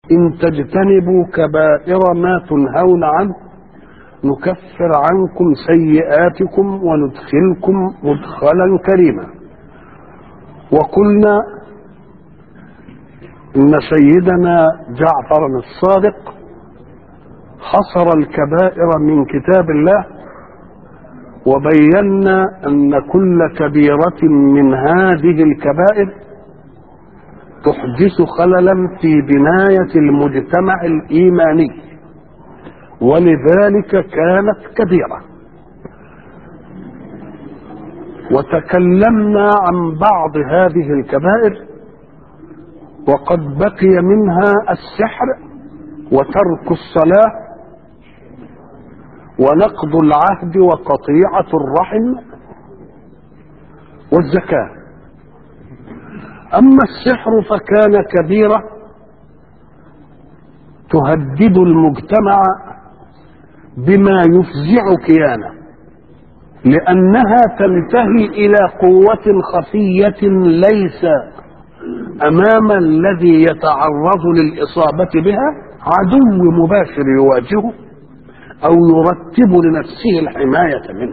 إن تجتنبوا كبائر ما تنهون عنه نكفر عنكم سيئاتكم وندخلكم مدخلا كريما وقلنا إن سيدنا جعفر الصادق حصر الكبائر من كتاب الله وبينا أن كل كبيرة من هذه الكبائر تحدث خللا في بناية المجتمع الإيماني ولذلك كانت كبيرة وتكلمنا عن بعض هذه الكبائر وقد بقي منها السحر وترك الصلاة ونقض العهد وقطيعة الرحم والزكاة أما السحر فكان كبيرة تهدد المجتمع بما يفزع كيانه لأنها تنتهي إلى قوة خفية ليس أمام الذي يتعرض للإصابة بها عدو مباشر يواجهه أو يرتب لنفسه الحماية منه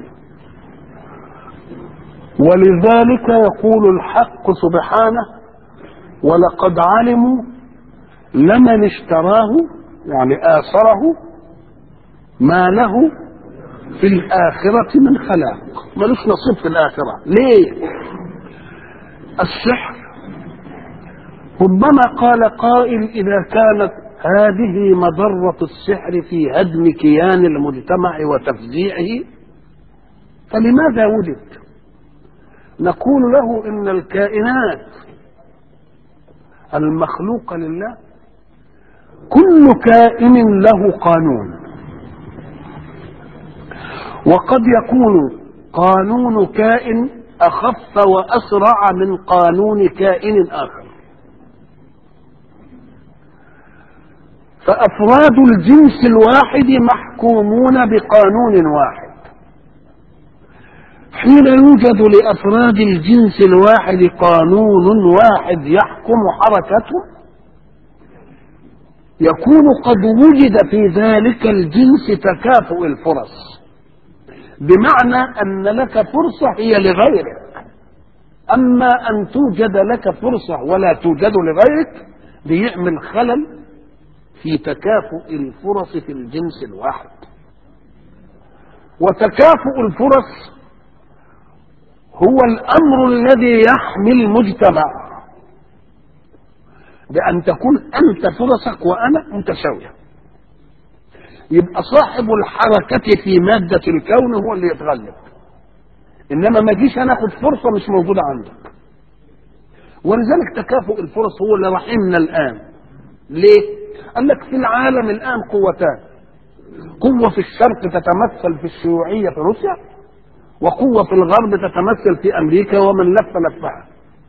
ولذلك يقول الحق سبحانه ولقد علموا لمن اشتراه يعني آثره ما له في الآخرة من خلاق ملوش نصيب في الآخرة ليه السحر ربما قال قائل إذا كانت هذه مضرة السحر في هدم كيان المجتمع وتفزيعه فلماذا وجد نقول له إن الكائنات المخلوقة لله كل كائن له قانون وقد يكون قانون كائن اخف واسرع من قانون كائن اخر فافراد الجنس الواحد محكومون بقانون واحد حين يوجد لافراد الجنس الواحد قانون واحد يحكم حركته يكون قد وجد في ذلك الجنس تكافؤ الفرص بمعنى ان لك فرصه هي لغيرك اما ان توجد لك فرصه ولا توجد لغيرك ليعمل خلل في تكافؤ الفرص في الجنس الواحد وتكافؤ الفرص هو الامر الذي يحمي المجتمع بان تكون انت فرصك وانا متساويه يبقى صاحب الحركة في مادة الكون هو اللي يتغلب إنما ما جيش أنا أخد فرصة مش موجودة عندك ولذلك تكافؤ الفرص هو اللي رحمنا الآن ليه؟ قال لك في العالم الآن قوتان قوة في الشرق تتمثل في الشيوعية في روسيا وقوة في الغرب تتمثل في أمريكا ومن لف لفها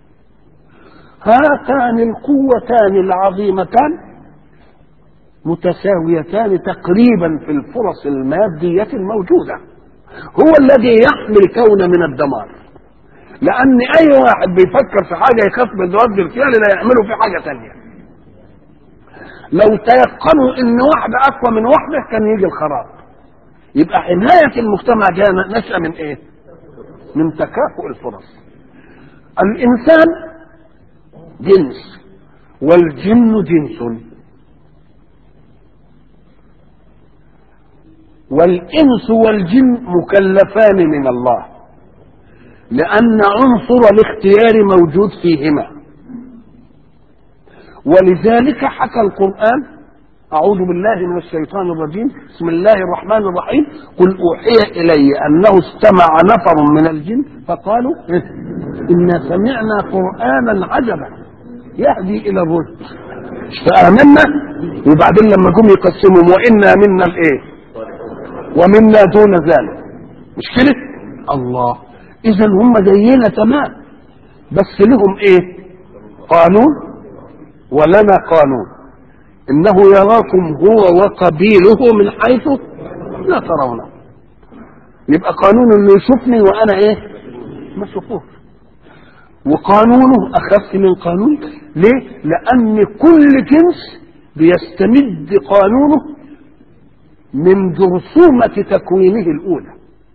هاتان القوتان العظيمتان متساويتان تقريبا في الفرص المادية الموجودة هو الذي يحمي الكون من الدمار لأن أي واحد بيفكر في حاجة يخاف من رد الفعل لا يعمله في حاجة تانية لو تيقنوا إن واحدة أقوى من واحدة كان يجي الخراب يبقى حماية المجتمع جاء نشأة من إيه؟ من تكافؤ الفرص الإنسان جنس والجن جنس والإنس والجن مكلفان من الله لأن عنصر الاختيار موجود فيهما ولذلك حكى القرآن أعوذ بالله من الشيطان الرجيم بسم الله الرحمن الرحيم قل أوحي إلي أنه استمع نفر من الجن فقالوا إنا سمعنا قرآنا عجبا يهدي إلى الرشد فآمنا وبعدين لما جم يقسموا وإنا منا الإيه ومنا دون ذلك مش كده الله اذا هم زينا تمام بس لهم ايه قانون ولنا قانون انه يراكم هو وقبيله من حيث لا ترونه يبقى قانون انه يشوفني وانا ايه ما اشوفوش وقانونه اخف من قانون ليه لان كل جنس بيستمد قانونه من جرثومة تكوينه الأولى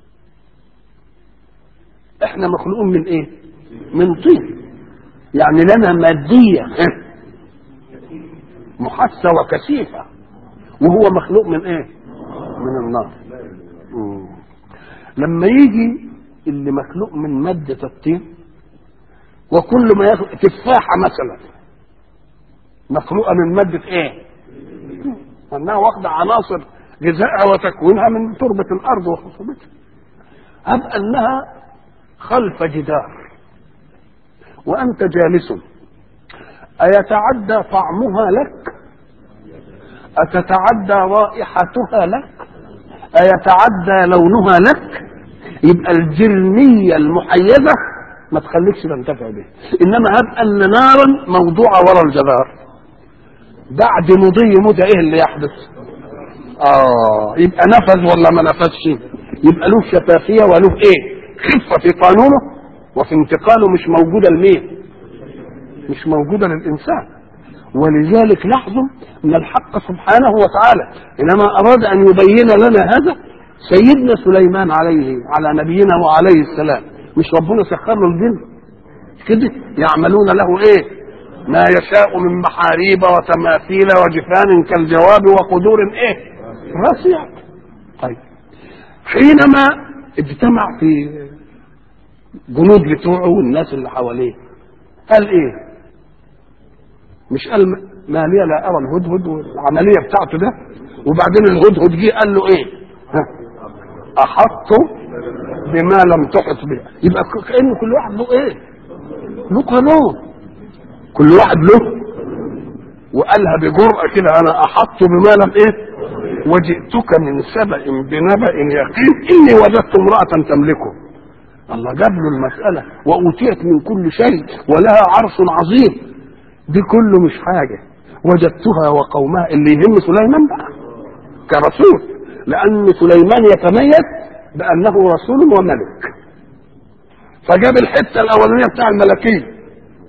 احنا مخلوقون من ايه من طين يعني لنا مادية محسة وكثيفة وهو مخلوق من ايه من النار مم. لما يجي اللي مخلوق من مادة الطين وكل ما يخلق تفاحة مثلا مخلوقة من مادة ايه انها واخدة عناصر غذائها وتكوينها من تربة الارض وخصوبتها هب انها خلف جدار وانت جالس ايتعدى طعمها لك اتتعدى رائحتها لك ايتعدى لونها لك يبقى الجرمية المحيزة ما تخليكش تنتفع به انما هب ان نارا موضوعة ورا الجدار بعد مضي مدة ايه اللي يحدث اه يبقى نفذ ولا ما نفذش يبقى له شفافية وله ايه خفة في قانونه وفي انتقاله مش موجودة لمين مش موجودة للإنسان ولذلك لاحظوا أن الحق سبحانه وتعالى إنما أراد أن يبين لنا هذا سيدنا سليمان عليه على نبينا وعليه السلام مش ربنا سخر له الجن كده يعملون له ايه ما يشاء من محاريب وتماثيل وجفان كالجواب وقدور ايه راسية طيب حينما اجتمع في جنود بتوعه والناس اللي حواليه قال ايه مش قال ما لي لا ارى الهدهد والعمليه بتاعته ده وبعدين الهدهد جه قال له ايه ها احط بما لم تحط به يبقى كان كل واحد له ايه له قانون كل واحد له وقالها بجرأة كده انا احط بما لم ايه وجئتك من سبأ بنبأ يقين اني وجدت امرأة تملكه الله جاب له المسألة وأوتيت من كل شيء ولها عرش عظيم دي كله مش حاجة وجدتها وقومها اللي يهم سليمان بقى كرسول لأن سليمان يتميز بأنه رسول وملك فجاب الحتة الأولانية بتاع الملكية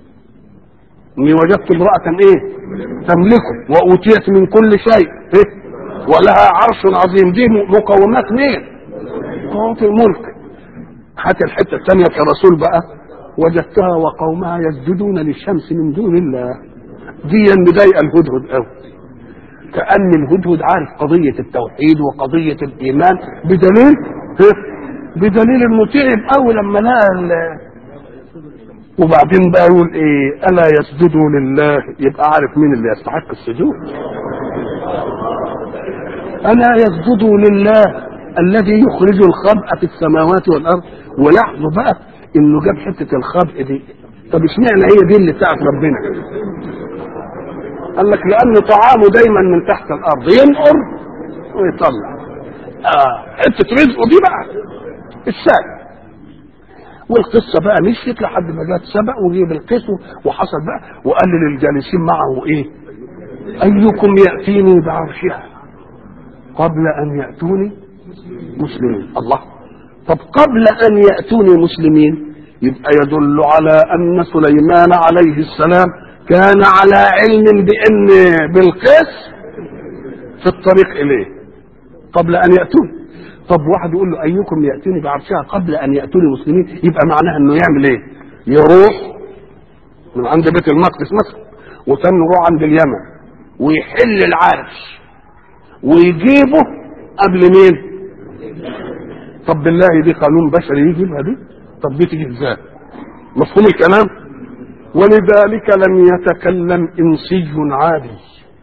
إني وجدت امرأة إيه تملكه وأوتيت من كل شيء إيه ولها عرش عظيم دي مقومات مين؟ مقومات الملك هات الحته الثانيه كرسول بقى وجدتها وقومها يسجدون للشمس من دون الله دي مضايقه الهدهد قوي كان الهدهد عارف قضيه التوحيد وقضيه الايمان بدليل بدليل انه تعب قوي لما لقى وبعدين بقى يقول ايه الا يسجدوا لله يبقى عارف مين اللي يستحق السجود الا يسجدوا لله الذي يخرج الخبء في السماوات والارض ولاحظوا بقى انه جاب حته الخبء دي طب اشمعنى هي دي اللي بتاعت ربنا قال لك لان طعامه دايما من تحت الارض ينقر ويطلع اه حته رزقه دي بقى السائل والقصه بقى مشيت لحد ما جت سبق وجيب القصه وحصل بقى وقال للجالسين معه ايه ايكم ياتيني بعرشها قبل ان ياتوني مسلمين الله طب قبل ان ياتوني مسلمين يبقى يدل على ان سليمان عليه السلام كان على علم بان بالقيس في الطريق اليه قبل ان ياتوني طب واحد يقول له ايكم ياتوني بعرشها قبل ان ياتوني مسلمين يبقى معناها انه يعمل ايه يروح من عند بيت المقدس مثلا وثاني يروح عند اليمن ويحل العرش ويجيبه قبل مين طب بالله دي قانون بشري يجيبها دي طب دي تيجي ازاي مفهوم الكلام ولذلك لم يتكلم انسي عادي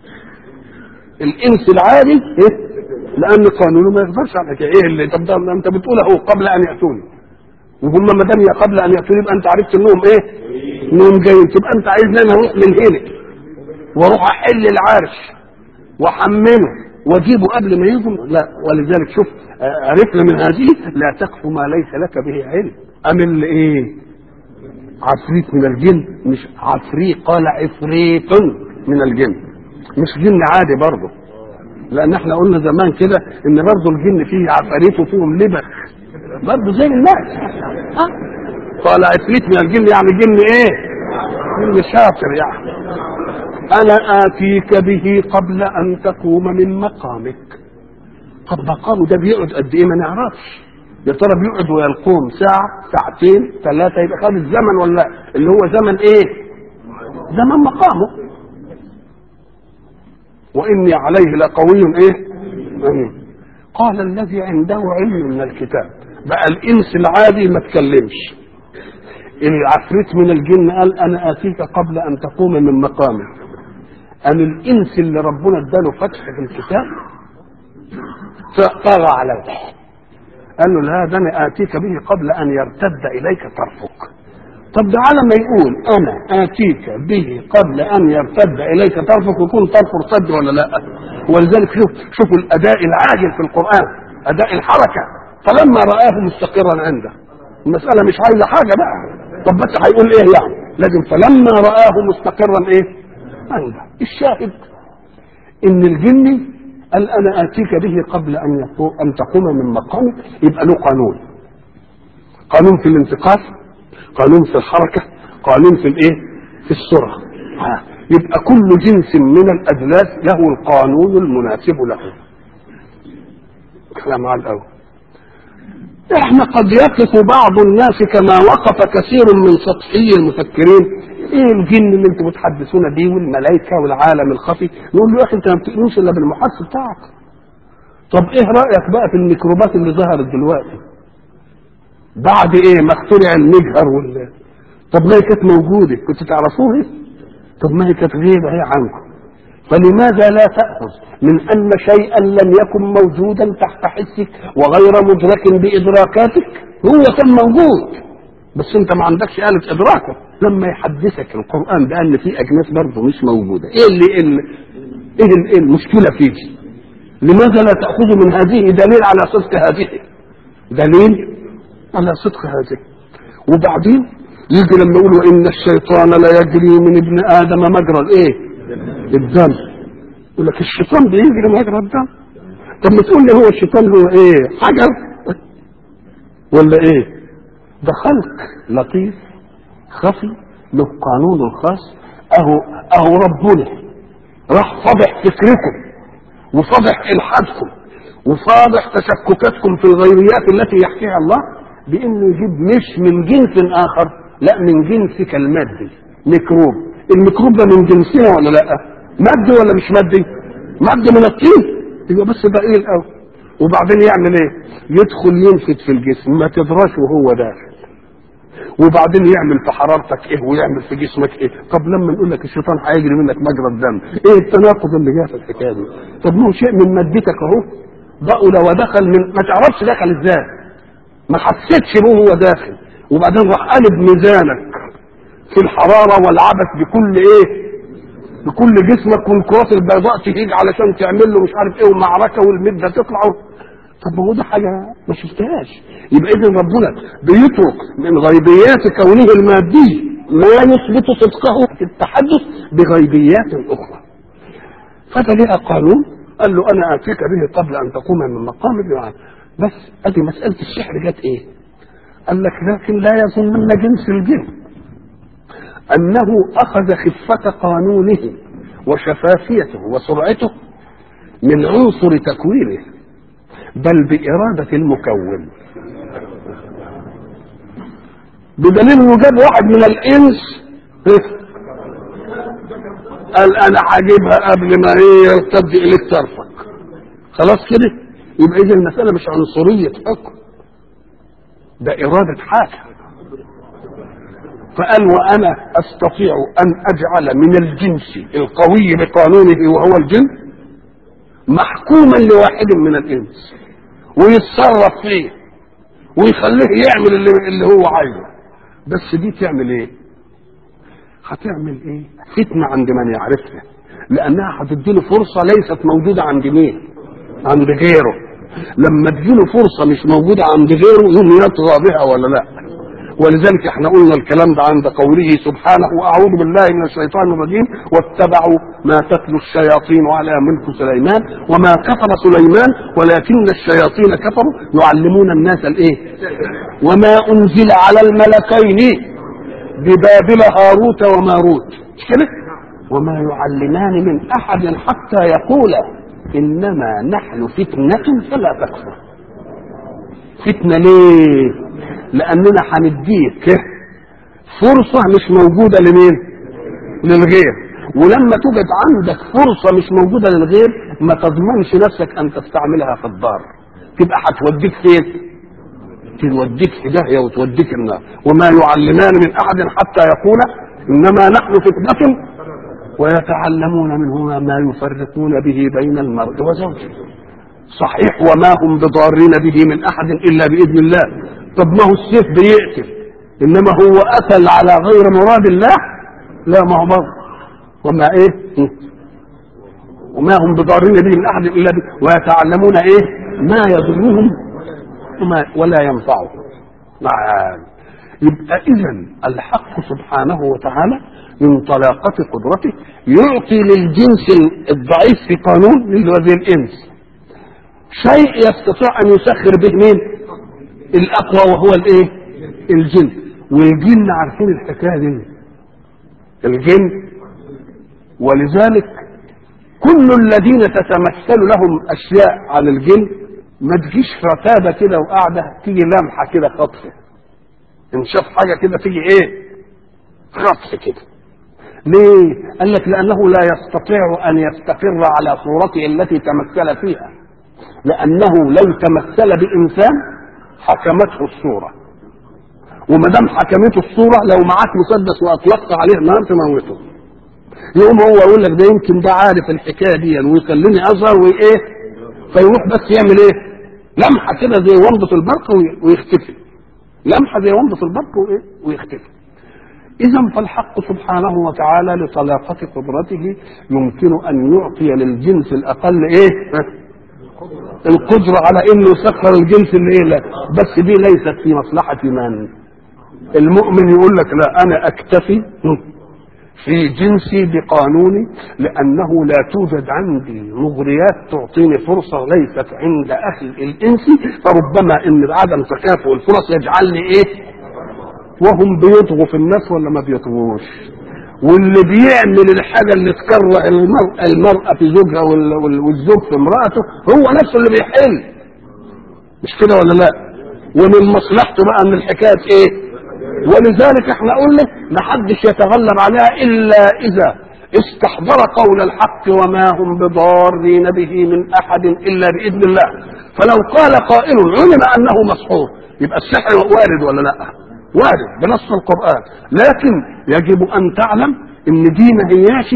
الانس العادي إيه؟ لان قانونه ما يقدرش على كده. ايه اللي طب ده انت بتقول اهو قبل ان ياتوني وهم ما دام قبل ان ياتوني يبقى انت عرفت انهم ايه؟ انهم جايين تبقى انت عايز انا اروح من هنا واروح احل العرش واحمله واجيبه قبل ما يجوا لا ولذلك شوف عرفنا من هذه لا تقف ما ليس لك به علم ام اللي ايه عفريت من الجن مش عفريت قال عفريت من الجن مش جن عادي برضه لان احنا قلنا زمان كده ان برضه الجن فيه عفاريت وفيهم لبخ برضه زي الناس ها قال عفريت من الجن يعني جن ايه جن شاطر يعني انا اتيك به قبل ان تقوم من مقامك طب مقامه ده بيقعد قد ايه ما نعرفش يا ترى بيقعد ويقوم ساعة ساعتين ثلاثة يبقى خد الزمن ولا اللي هو زمن ايه زمن مقامه وإني عليه لقوي ايه أمين قال الذي عنده علم من الكتاب بقى الإنس العادي ما تكلمش العفريت من الجن قال أنا آتيك قبل أن تقوم من مقامك أم الإنس اللي ربنا اداله فتح في الكتاب طغى عليه قال له لا ده انا اتيك به قبل ان يرتد اليك طرفك طب ده على ما يقول انا اتيك به قبل ان يرتد اليك طرفك يكون طرفه ارتد ولا لا ولذلك شوف شوفوا الاداء العاجل في القران اداء الحركه فلما راه مستقرا عنده المساله مش عايزه حاجه بقى طب بس هيقول ايه يعني لازم فلما راه مستقرا ايه عنده الشاهد ان الجن قال انا اتيك به قبل ان ان تقوم من مقامك يبقى له قانون قانون في الانتقال قانون في الحركه قانون في الايه في السرعه يبقى كل جنس من الادلاس له القانون المناسب له كلام على الاول احنا قد يقف بعض الناس كما وقف كثير من سطحي المفكرين ايه الجن اللي انتم بتحدثونا بيه والملائكه والعالم الخفي نقول له يا اخي انت ما بتؤمنش الا بالمحس بتاعك طب ايه رايك بقى في الميكروبات اللي ظهرت دلوقتي بعد ايه ما اخترع المجهر وال طب ما هي كانت موجوده كنت تعرفوها طب ما هي كانت غيبه هي عنكم فلماذا لا تأخذ من أن شيئا لم يكن موجودا تحت حسك وغير مدرك بإدراكاتك هو كان موجود بس أنت ما عندكش آلة إدراكه لما يحدثك القرآن بأن في أجناس برضه مش موجودة إيه اللي إيه, اللي إيه, اللي إيه المشكلة فيه لماذا لا تأخذ من هذه دليل على صدق هذه دليل على صدق هذه وبعدين يجي لما يقول وإن الشيطان لا يجري من ابن آدم مجرى الإيه الدم يقول لك الشيطان بيجري مجرى الدم طب ما تقول لي هو الشيطان هو ايه حجر ولا ايه ده خلق لطيف خفي له قانون خاص اهو اهو ربنا راح فضح فكركم وفضح الحادكم وفاضح تشككاتكم في الغيريات التي يحكيها الله بانه يجيب مش من جنس اخر لا من جنسك المادي ميكروب الميكروب ده من جنسنا ولا لا مادي ولا مش مادي مادي من الطين يبقى بس ضئيل قوي وبعدين يعمل ايه يدخل ينفد في الجسم ما تدراش وهو داخل وبعدين يعمل في حرارتك ايه ويعمل في جسمك ايه طب لما نقول لك الشيطان هيجري منك مجرى الدم ايه التناقض اللي جاي في الحكايه دي طب ما هو شيء من مادتك اهو ضأل ودخل من ما تعرفش دخل ازاي ما حسيتش به هو داخل وبعدين راح قلب ميزانك في الحراره والعبث بكل ايه بكل جسمك والكرات البيضاء تهيج علشان تعمل له مش عارف ايه ومعركه والمده تطلع طب ما هو ده حاجه ما شفتهاش يبقى اذا ربنا بيترك من غيبيات كونه المادي ما يثبت صدقه في التحدث بغيبيات اخرى فده ليها قانون قال له انا اتيك به قبل ان تقوم من مقام الدعاء بس ادي مساله السحر جت ايه؟ قال لك لكن لا يظنن جنس الجن انه اخذ خفه قانونه وشفافيته وسرعته من عنصر تكوينه بل بإرادة المكون بدليل انه جاب واحد من الانس قال انا هجيبها قبل ما ايه يرتد اليك طرفك خلاص كده يبقى اذا المساله مش عنصريه حكم ده اراده حاكم فقال وانا استطيع ان اجعل من الجنس القوي بقانونه وهو الجن محكوما لواحد من الانس ويتصرف فيه ويخليه يعمل اللي, اللي هو عايزه بس دي تعمل ايه هتعمل ايه فتنه عند من يعرفها لانها هتديله فرصه ليست موجوده عند مين عند غيره لما تجيله فرصه مش موجوده عند غيره يوم يطغى بها ولا لا ولذلك احنا قلنا الكلام ده عند قوله سبحانه واعوذ بالله من الشيطان الرجيم واتبعوا ما تتلو الشياطين على ملك سليمان وما كفر سليمان ولكن الشياطين كفروا يعلمون الناس الايه وما انزل على الملكين ببابل هاروت وماروت مش كده وما يعلمان من احد حتى يقولا انما نحن فتنه فلا تكفر فتنه ليه لاننا هنديك فرصه مش موجوده لمين للغير ولما توجد عندك فرصه مش موجوده للغير ما تضمنش نفسك ان تستعملها في الدار تبقى هتوديك فين توديك في داهيه وتوديك النار وما يعلمان من احد حتى يقولا انما نحن فتنه ويتعلمون منهما ما يفرقون به بين المرء وزوجه صحيح وما هم بضارين به من احد الا باذن الله طب ما هو السيف بيقتل انما هو قتل على غير مراد الله لا ما هو برضه وما ايه وما هم بضارين به من احد الا به ويتعلمون ايه ما يضرهم وما ولا ينفعهم نعم يبقى اذا الحق سبحانه وتعالى من طلاقة قدرته يعطي للجنس الضعيف في قانون للوزير الانس شيء يستطيع ان يسخر به مين الاقوى وهو الايه الجن والجن عارفين الحكايه دي الجن ولذلك كل الذين تتمثل لهم اشياء عن الجن ما تجيش رتابه كده وقاعده تيجي لمحه كده خطفه ان شاف حاجه كده تيجي ايه خطف كده ليه قال لك لانه لا يستطيع ان يستقر على صورته التي تمثل فيها لانه لو تمثل بانسان حكمته الصوره وما دام حكمته الصوره لو معاك مسدس واطلقت عليه نار تموته يقوم هو يقول لك ده يمكن ده عارف الحكايه دي ويخليني اظهر وايه فيروح بس يعمل ايه لمحه كده زي ومضه البرق ويختفي لمحه زي ومضه البرق وايه ويختفي اذا فالحق سبحانه وتعالى لطلاقه قدرته يمكن ان يعطي للجنس الاقل ايه القدرة على انه يسخر الجنس اللي ايه لا بس دي ليست في مصلحة من المؤمن يقول لك لا انا اكتفي في جنسي بقانوني لانه لا توجد عندي مغريات تعطيني فرصه ليست عند اهل الانس فربما ان عدم تكافؤ الفرص يجعلني ايه وهم بيطغوا في الناس ولا ما بيطغوش واللي بيعمل الحاجه اللي تكره المرأة, المرأة في زوجها والزوج في امرأته هو نفسه اللي بيحل مش كده ولا لا ومن مصلحته بقى ان الحكايه ايه ولذلك احنا قلنا ما حدش يتغلب عليها الا اذا استحضر قول الحق وما هم بضارين به من احد الا باذن الله فلو قال قائل علم انه مسحور يبقى السحر وارد ولا لا وارد بنص القران لكن يجب ان تعلم ان دي ما هياش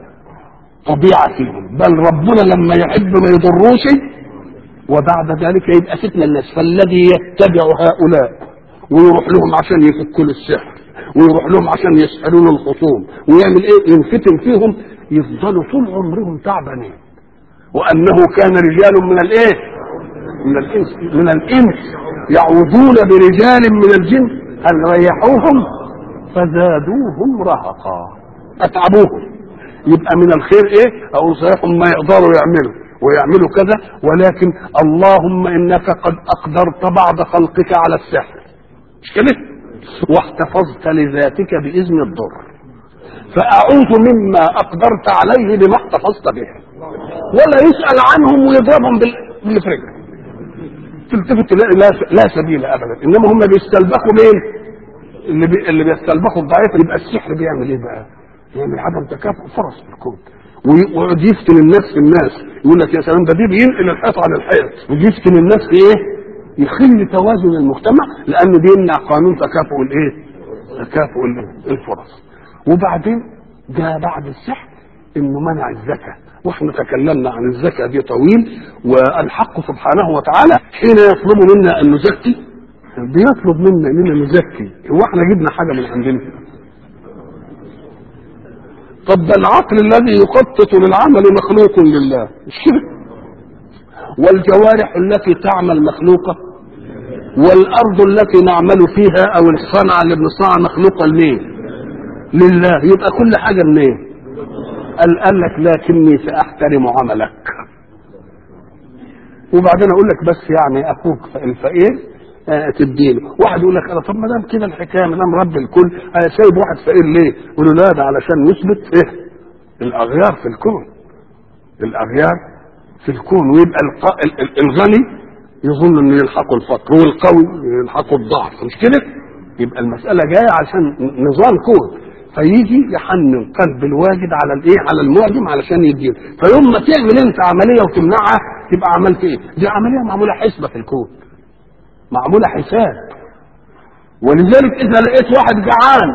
طبيعه فيهم بل ربنا لما يحب ما يضروش وبعد ذلك يبقى فتنه الناس فالذي يتبع هؤلاء ويروح لهم عشان يفكوا له السحر ويروح لهم عشان يسحروا له الخصوم ويعمل ايه ينفتن فيهم يفضلوا طول عمرهم تعبانين وانه كان رجال من الايه من الانس من الانس يعوذون برجال من الجن ان ريحوهم فزادوهم رهقا اتعبوهم يبقى من الخير ايه اقول صحيح ما يقدروا يعملوا ويعملوا كذا ولكن اللهم انك قد اقدرت بعض خلقك على السحر مش كده واحتفظت لذاتك باذن الضر فاعوذ مما اقدرت عليه بما احتفظت به ولا يسال عنهم ويضربهم بالفرق تلتفت تلاقي لا, لا سبيل ابدا انما هم بيستلبخوا مين اللي بي... اللي بيستلبخوا الضعيف يبقى السحر بيعمل ايه بقى يعمل عدم تكافؤ فرص في الكون ويقعد يفتن الناس في الناس يقول لك يا سلام ده دي بينقل الحيط عن الحيط ويفتن الناس في ايه يخل توازن المجتمع لانه بيمنع قانون تكافؤ الايه تكافؤ الفرص وبعدين جاء بعد السحر انه منع الزكاه واحنا تكلمنا عن الزكاه دي طويل والحق سبحانه وتعالى حين يطلب منا ان نزكي بيطلب منا اننا نزكي هو احنا جبنا حاجه من عندنا طب ده العقل الذي يخطط للعمل مخلوق لله مش كده والجوارح التي تعمل مخلوقه والارض التي نعمل فيها او الصنعه اللي بنصنعها مخلوقه لمين لله يبقى كل حاجه منين قال قال لك لكني ساحترم عملك وبعدين اقول لك بس يعني اخوك الفقير آه تديله واحد يقول لك انا طب ما دام كده الحكايه ما دام رب الكل آه سايب واحد فقير ليه؟ يقول له لا ده علشان يثبت ايه الاغيار في الكون الاغيار في الكون ويبقى الق- ال- ال- الغني يظن انه يلحقه الفقر والقوي يلحقه الضعف مش كده يبقى المساله جايه عشان نظام كون فيجي يحنن قلب الواجد على الايه على المعجم علشان يديه فيوم ما تعمل انت عمليه وتمنعها تبقى عملت ايه دي عمليه معموله حسبه في الكون معموله حساب ولذلك اذا لقيت واحد جعان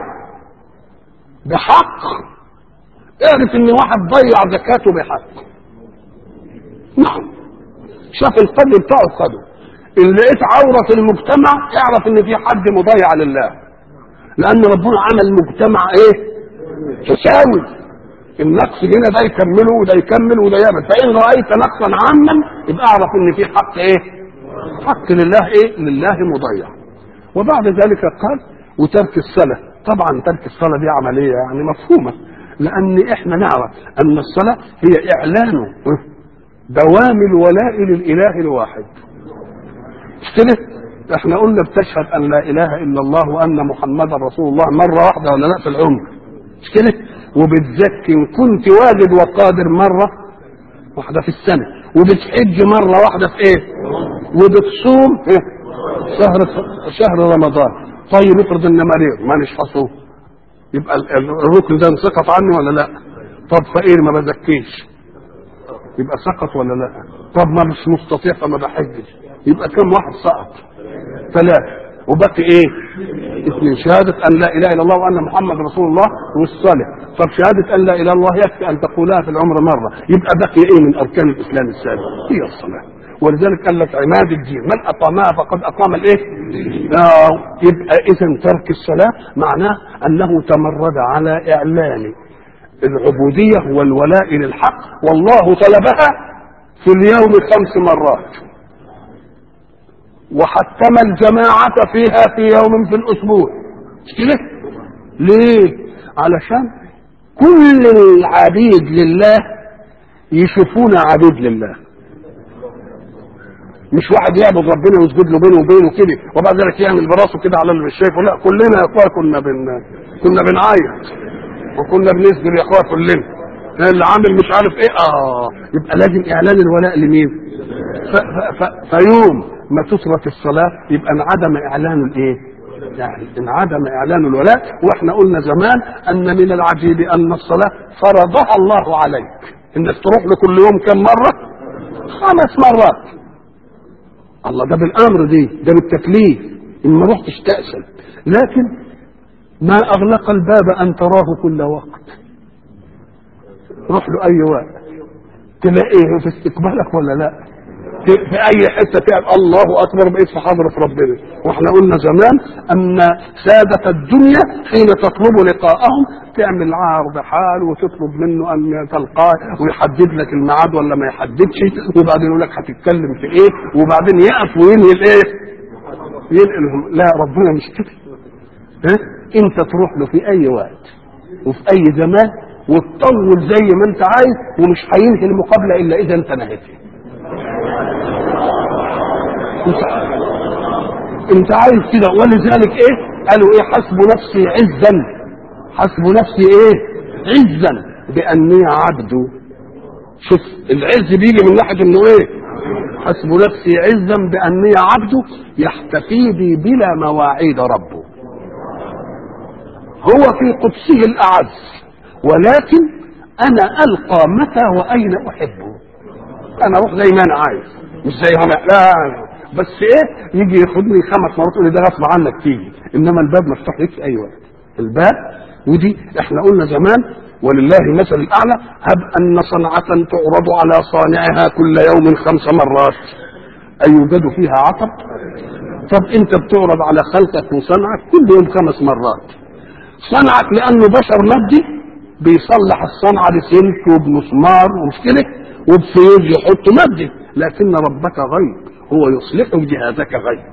بحق اعرف ان واحد ضيع زكاته بحق نعم شاف القدر بتاعه خده ان لقيت عورة المجتمع اعرف ان في حد مضيع لله لان ربنا عمل مجتمع ايه تساوي النقص هنا ده يكمله وده يكمل وده يعمل فان رايت نقصا عاما يبقى اعرف ان في حق ايه حق لله ايه لله مضيع وبعد ذلك قال وترك الصلاه طبعا ترك الصلاه دي عمليه يعني مفهومه لان احنا نعرف ان الصلاه هي اعلان دوام الولاء للاله الواحد مش كده احنا قلنا بتشهد ان لا اله الا الله وان محمدا رسول الله مره واحده ولا لا في العمر مش كده وبتزكي ان كنت واجد وقادر مره واحده في السنه وبتحج مره واحده في ايه وبتصوم إيه؟ شهر شهر رمضان طيب افرض ان مريض مانيش هصوم يبقى ال- ال- الركن ده سقط عني ولا لا طب فقير ما بزكيش يبقى سقط ولا لا طب ما مش مستطيع فما بحجش يبقى كم واحد سقط ثلاثة وبقي ايه اثنين شهادة ان لا اله الا الله وان محمد رسول الله والصلاة طب شهادة ان لا اله الا الله يكفي ان تقولها في العمر مرة يبقى بقي ايه من اركان الاسلام السابق هي الصلاة ولذلك قال لك عماد الدين من اقامها فقد اقام الايه آه يبقى اذا ترك الصلاة معناه انه تمرد على اعلان العبودية والولاء للحق والله طلبها في اليوم خمس مرات وحتم الجماعة فيها في يوم في الأسبوع مش كده؟ ليه؟ علشان كل العبيد لله يشوفون عبيد لله مش واحد يعبد ربنا ويسجد له بينه وبينه كده وبعد ذلك يعمل براسه كده على اللي مش شايفه لا كلنا يا اخويا كنا بن كنا بنعيط وكنا بنسجد يا اخويا كلنا اللي عامل مش عارف ايه اه يبقى لازم اعلان الولاء لمين ف ف ف فيوم ما تترك الصلاه يبقى انعدم اعلان الايه يعني انعدم اعلان الولاء واحنا قلنا زمان ان من العجيب ان الصلاه فرضها الله عليك انك تروح له كل يوم كم مره خمس مرات الله ده بالامر دي ده بالتكليف ان ما رحتش تأسل لكن ما اغلق الباب ان تراه كل وقت روح له اي وقت تلاقيه في استقبالك ولا لا في في اي حته تعب الله اكبر بقيت في حضره ربنا واحنا قلنا زمان ان ساده الدنيا حين تطلب لقاءهم تعمل عرض حال وتطلب منه ان تلقاه ويحدد لك الميعاد ولا ما يحددش وبعدين يقول لك هتتكلم في ايه وبعدين يقف وينهي الايه ينقلهم لا ربنا مش كده ها انت تروح له في اي وقت وفي اي زمان وتطول زي ما انت عايز ومش هينهي المقابله الا اذا انت نهيتها انت انت عايز كده ولذلك ايه قالوا ايه حسب نفسي عزا حسب نفسي ايه عزا باني عبده شوف العز بيجي من ناحيه انه ايه حسب نفسي عزا باني عبده يحتفي بي بلا مواعيد ربه هو في قدسه الاعز ولكن انا القى متى واين احبه انا اروح زي ما انا عايز مش زي ما انا لا بس ايه يجي ياخدني خمس مرات يقول لي ده غصب عنك تيجي انما الباب مفتوح لك في اي وقت الباب ودي احنا قلنا زمان ولله المثل الاعلى هب ان صنعه تعرض على صانعها كل يوم خمس مرات ايوجد فيها عطب طب انت بتعرض على خلقك وصنعك كل يوم خمس مرات صنعك لانه بشر مادي بيصلح الصنعه بسلك وبمسمار ومش كده وبفيوز يحط مادي لكن ربك غيب هو يصلح جهازك غيب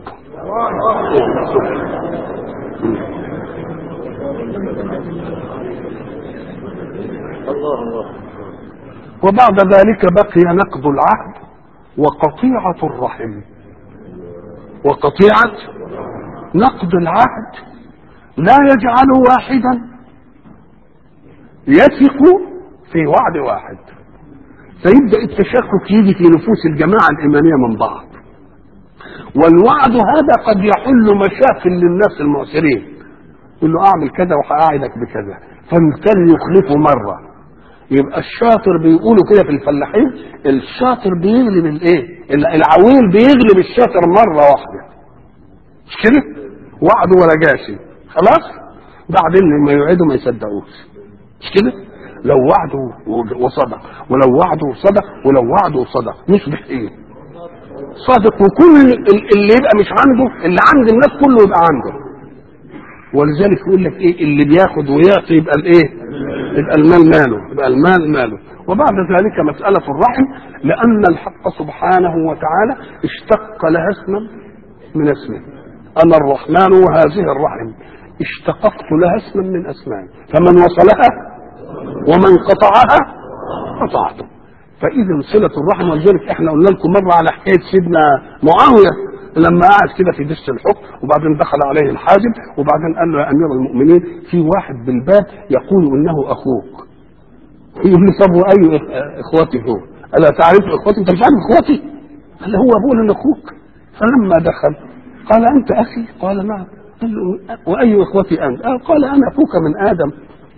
وبعد ذلك بقي نقض العهد وقطيعة الرحم وقطيعة نقض العهد لا يجعل واحدا يثق في وعد واحد فيبدا التشكك يجي في نفوس الجماعه الايمانيه من بعض والوعد هذا قد يحل مشاكل للناس المعسرين يقول له اعمل كذا وهقعدك بكذا فالتاني يخلفه مره يبقى الشاطر بيقولوا كده في الفلاحين الشاطر بيغلب الايه العويل بيغلب الشاطر مره واحده مش كده وعده ولا جاشي خلاص بعدين لما يوعدوا ما يصدقوش مش كده لو وعده وصدق ولو وعده وصدق ولو وعده وصدق يصبح ايه صادق وكل اللي يبقى مش عنده اللي عند الناس كله يبقى عنده ولذلك يقول لك ايه اللي بياخد ويعطي يبقى الايه يبقى المال ماله يبقى المال ماله وبعد ذلك مسألة الرحم لأن الحق سبحانه وتعالى اشتق لها اسما من اسمه أنا الرحمن وهذه الرحم اشتققت لها اسما من أسمائي فمن وصلها ومن قطعها قطعته فإذا صلة الرحم ولذلك احنا قلنا لكم مرة على حكاية سيدنا معاوية لما قعد كده في دس الحكم وبعدين دخل عليه الحاجب وبعدين قال له يا امير المؤمنين في واحد بالباب يقول انه اخوك يقول له طب واي اخوتي هو؟ الا تعرف اخوتي انت مش عارف اخوتي؟ قال له هو ابونا ان اخوك فلما دخل قال انت اخي؟ قال نعم قال له واي اخوتي انت؟ قال انا اخوك من ادم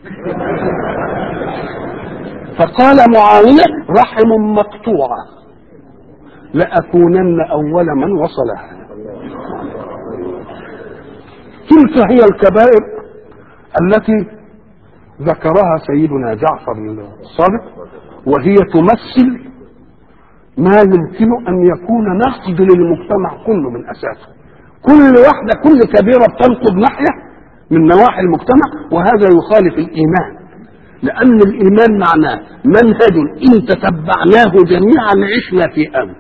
فقال معاويه رحم مقطوعه لأكونن أول من وصلها تلك هي الكبائر التي ذكرها سيدنا جعفر الصادق وهي تمثل ما يمكن أن يكون نقد للمجتمع كله من أساسه كل واحدة كل كبيرة بتنقض ناحية من نواحي المجتمع وهذا يخالف الإيمان لأن الإيمان معناه منهج إن تتبعناه جميعا عشنا في أمن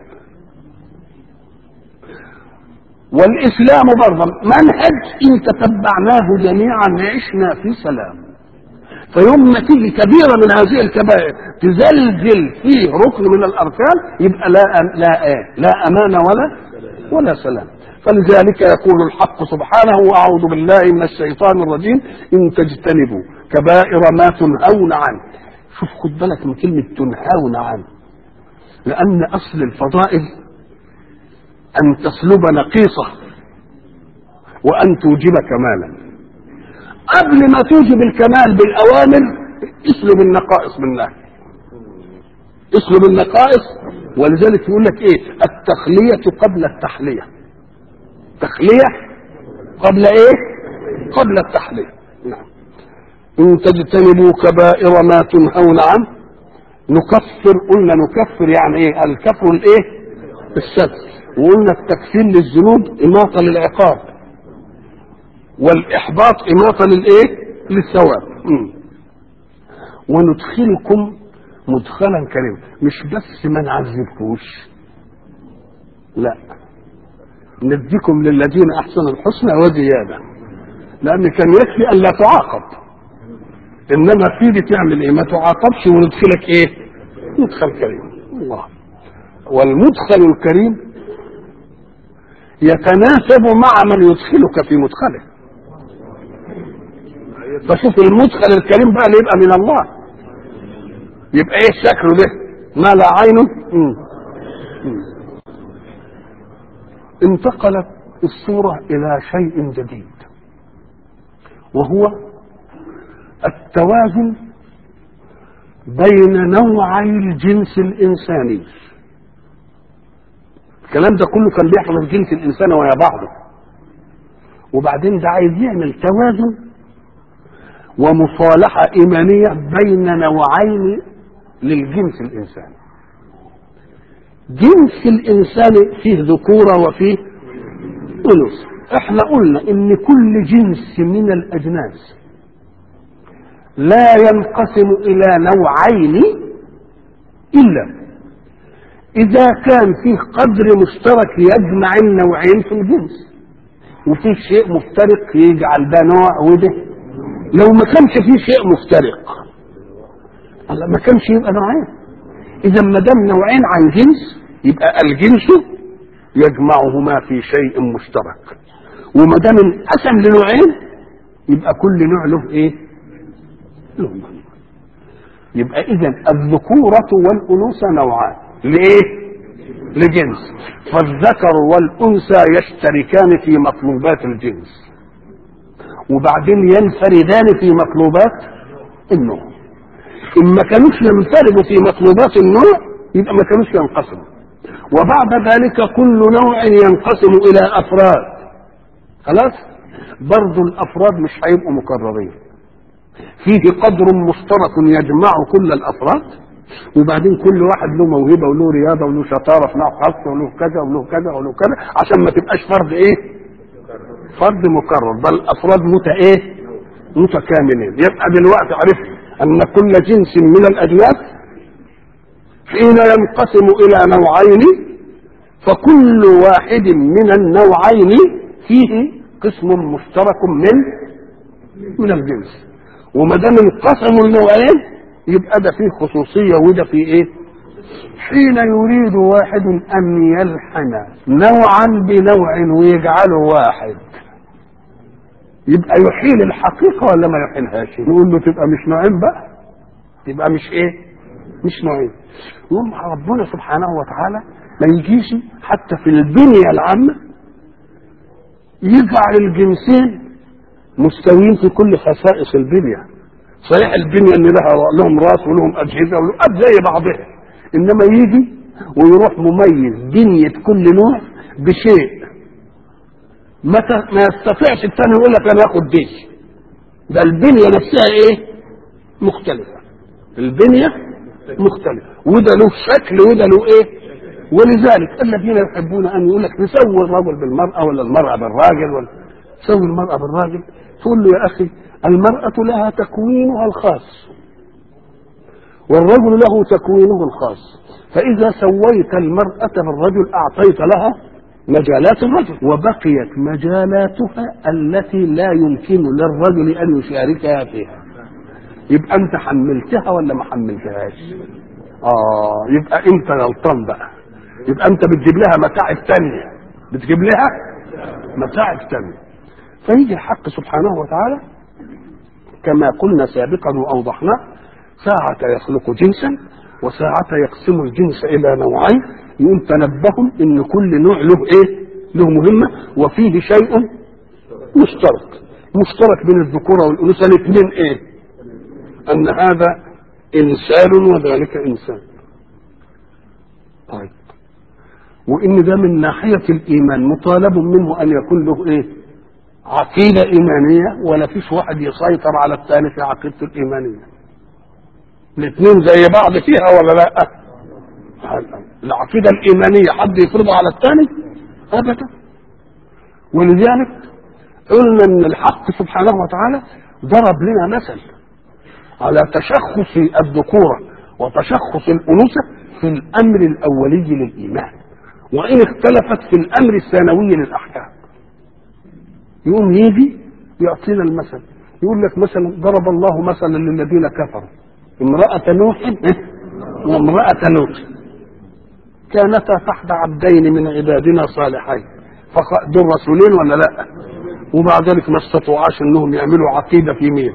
والإسلام برضه منهج إن تتبعناه جميعا عشنا في سلام فيوم ما تيجي كبيرة من هذه الكبائر تزلزل فيه ركن من الأركان يبقى لا أم لا إيه لا أمان ولا ولا سلام فلذلك يقول الحق سبحانه وأعوذ بالله من الشيطان الرجيم إن تجتنبوا كبائر ما تنهون عنه شوف خد بالك من كلمة تنهون عنه لأن أصل الفضائل أن تسلب نقيصة وأن توجب كمالا قبل ما توجب الكمال بالأوامر اسلب النقائص بالنهي اسلب النقائص ولذلك يقول لك ايه التخلية قبل التحلية تخلية قبل ايه قبل التحلية نعم إن تجتنبوا كبائر ما تنهون عنه نكفر قلنا نكفر يعني ايه الكفر الايه الستر وقلنا التكفير للذنوب إماطة للعقاب والإحباط إماطة للإيه؟ للثواب وندخلكم مدخلا كريما مش بس ما نعذبكوش لا نديكم للذين أحسنوا الحسنى وزيادة لأن كان يكفي أن لا تعاقب إنما في دي تعمل إيه ما تعاقبش وندخلك إيه مدخل كريم الله والمدخل الكريم يتناسب مع من يدخلك في مدخله فشوف المدخل الكريم بقى اللي يبقى من الله يبقى ايه شكله ده ما لا عين انتقلت الصورة إلى شيء جديد وهو التوازن بين نوعي الجنس الإنساني الكلام ده كله كان بيحصل في جنس الانسان ويا بعضه وبعدين ده عايز يعمل توازن ومصالحة إيمانية بين نوعين للجنس الإنساني جنس الإنسان فيه ذكورة وفيه أنوث احنا قلنا ان كل جنس من الأجناس لا ينقسم إلى نوعين إلا إذا كان فيه قدر مشترك يجمع النوعين في الجنس وفي شيء مفترق يجعل ده نوع وده لو ما كانش فيه شيء مفترق الله ما كانش يبقى نوعين إذا ما دام نوعين عن جنس يبقى الجنس يجمعهما في شيء مشترك وما دام انقسم لنوعين يبقى كل نوع له ايه؟ له معنى يبقى اذا الذكورة والانوثة نوعان ليه لجنس فالذكر والانثى يشتركان في مطلوبات الجنس وبعدين ينفردان في مطلوبات النوع ان ما كانوش ينفردوا في مطلوبات النوع يبقى ما كانوش ينقسموا وبعد ذلك كل نوع ينقسم الى افراد خلاص برضو الافراد مش هيبقوا مكررين فيه قدر مشترك يجمع كل الافراد وبعدين كل واحد له موهبه وله رياضه وله شطاره في نوع خاصه وله كذا وله كذا وله كذا عشان ما تبقاش فرد ايه؟ فرد مكرر بل افراد مت ايه؟ متكاملين يبقى دلوقتي عرفت ان كل جنس من الاجناس حين ينقسم الى نوعين فكل واحد من النوعين فيه قسم مشترك من من الجنس وما دام انقسموا النوعين يبقى ده فيه خصوصيه وده فيه ايه؟ حين يريد واحد ان يلحن نوعا بنوع ويجعله واحد يبقى يحيل الحقيقه ولا ما يحيلهاش؟ نقول له تبقى مش نوعين بقى تبقى مش ايه؟ مش نوعين يقوم ربنا سبحانه وتعالى ما يجيش حتى في البنيه العامه يجعل الجنسين مستويين في كل خصائص البنيه صحيح البنيه ان لها لهم راس ولهم اجهزه ولهم زي بعضها انما يجي ويروح مميز بنيه كل نوع بشيء متى ما يستطيعش الثاني يقول لك انا اخد دي ده البنيه نفسها ايه مختلفه البنيه مختلفه وده له شكل وده له ايه ولذلك الذين يحبون ان يقول لك نسوي الرجل بالمراه ولا المراه بالراجل ولا تسوي المراه بالراجل تقول له يا اخي المراه لها تكوينها الخاص والرجل له تكوينه الخاص فاذا سويت المراه بالرجل اعطيت لها مجالات الرجل وبقيت مجالاتها التي لا يمكن للرجل ان يشاركها فيها يبقى انت حملتها ولا ما حملتهاش اه يبقى انت غلطان بقى يبقى انت بتجيب لها متاعب تانية بتجيب لها متاعب تانية فيجي الحق سبحانه وتعالى كما قلنا سابقا واوضحنا ساعة يخلق جنسا وساعة يقسم الجنس الى نوعين يقول تنبهوا ان كل نوع له ايه له مهمة وفيه شيء مشترك مشترك بين الذكورة والانوثة الاثنين ايه ان هذا انسان وذلك انسان طيب وان ده من ناحيه الايمان مطالب منه ان يكون له ايه عقيده ايمانيه ولا فيش واحد يسيطر على الثاني في عقيدته الايمانيه الاثنين زي بعض فيها ولا لا العقيده الايمانيه حد يفرضها على الثاني ابدا ولذلك قلنا ان الحق سبحانه وتعالى ضرب لنا مثل على تشخص الذكوره وتشخص الانوثه في الامر الاولي للايمان وان اختلفت في الامر الثانوي للاحكام يقوم يجي يعطينا المثل يقول لك مثلا ضرب الله مثلا للذين كفروا امرأة نوح وامرأة لوط كانتا تحت عبدين من عبادنا صالحين دول رسولين ولا لا ومع ذلك ما استطاعوش انهم يعملوا عقيده في مين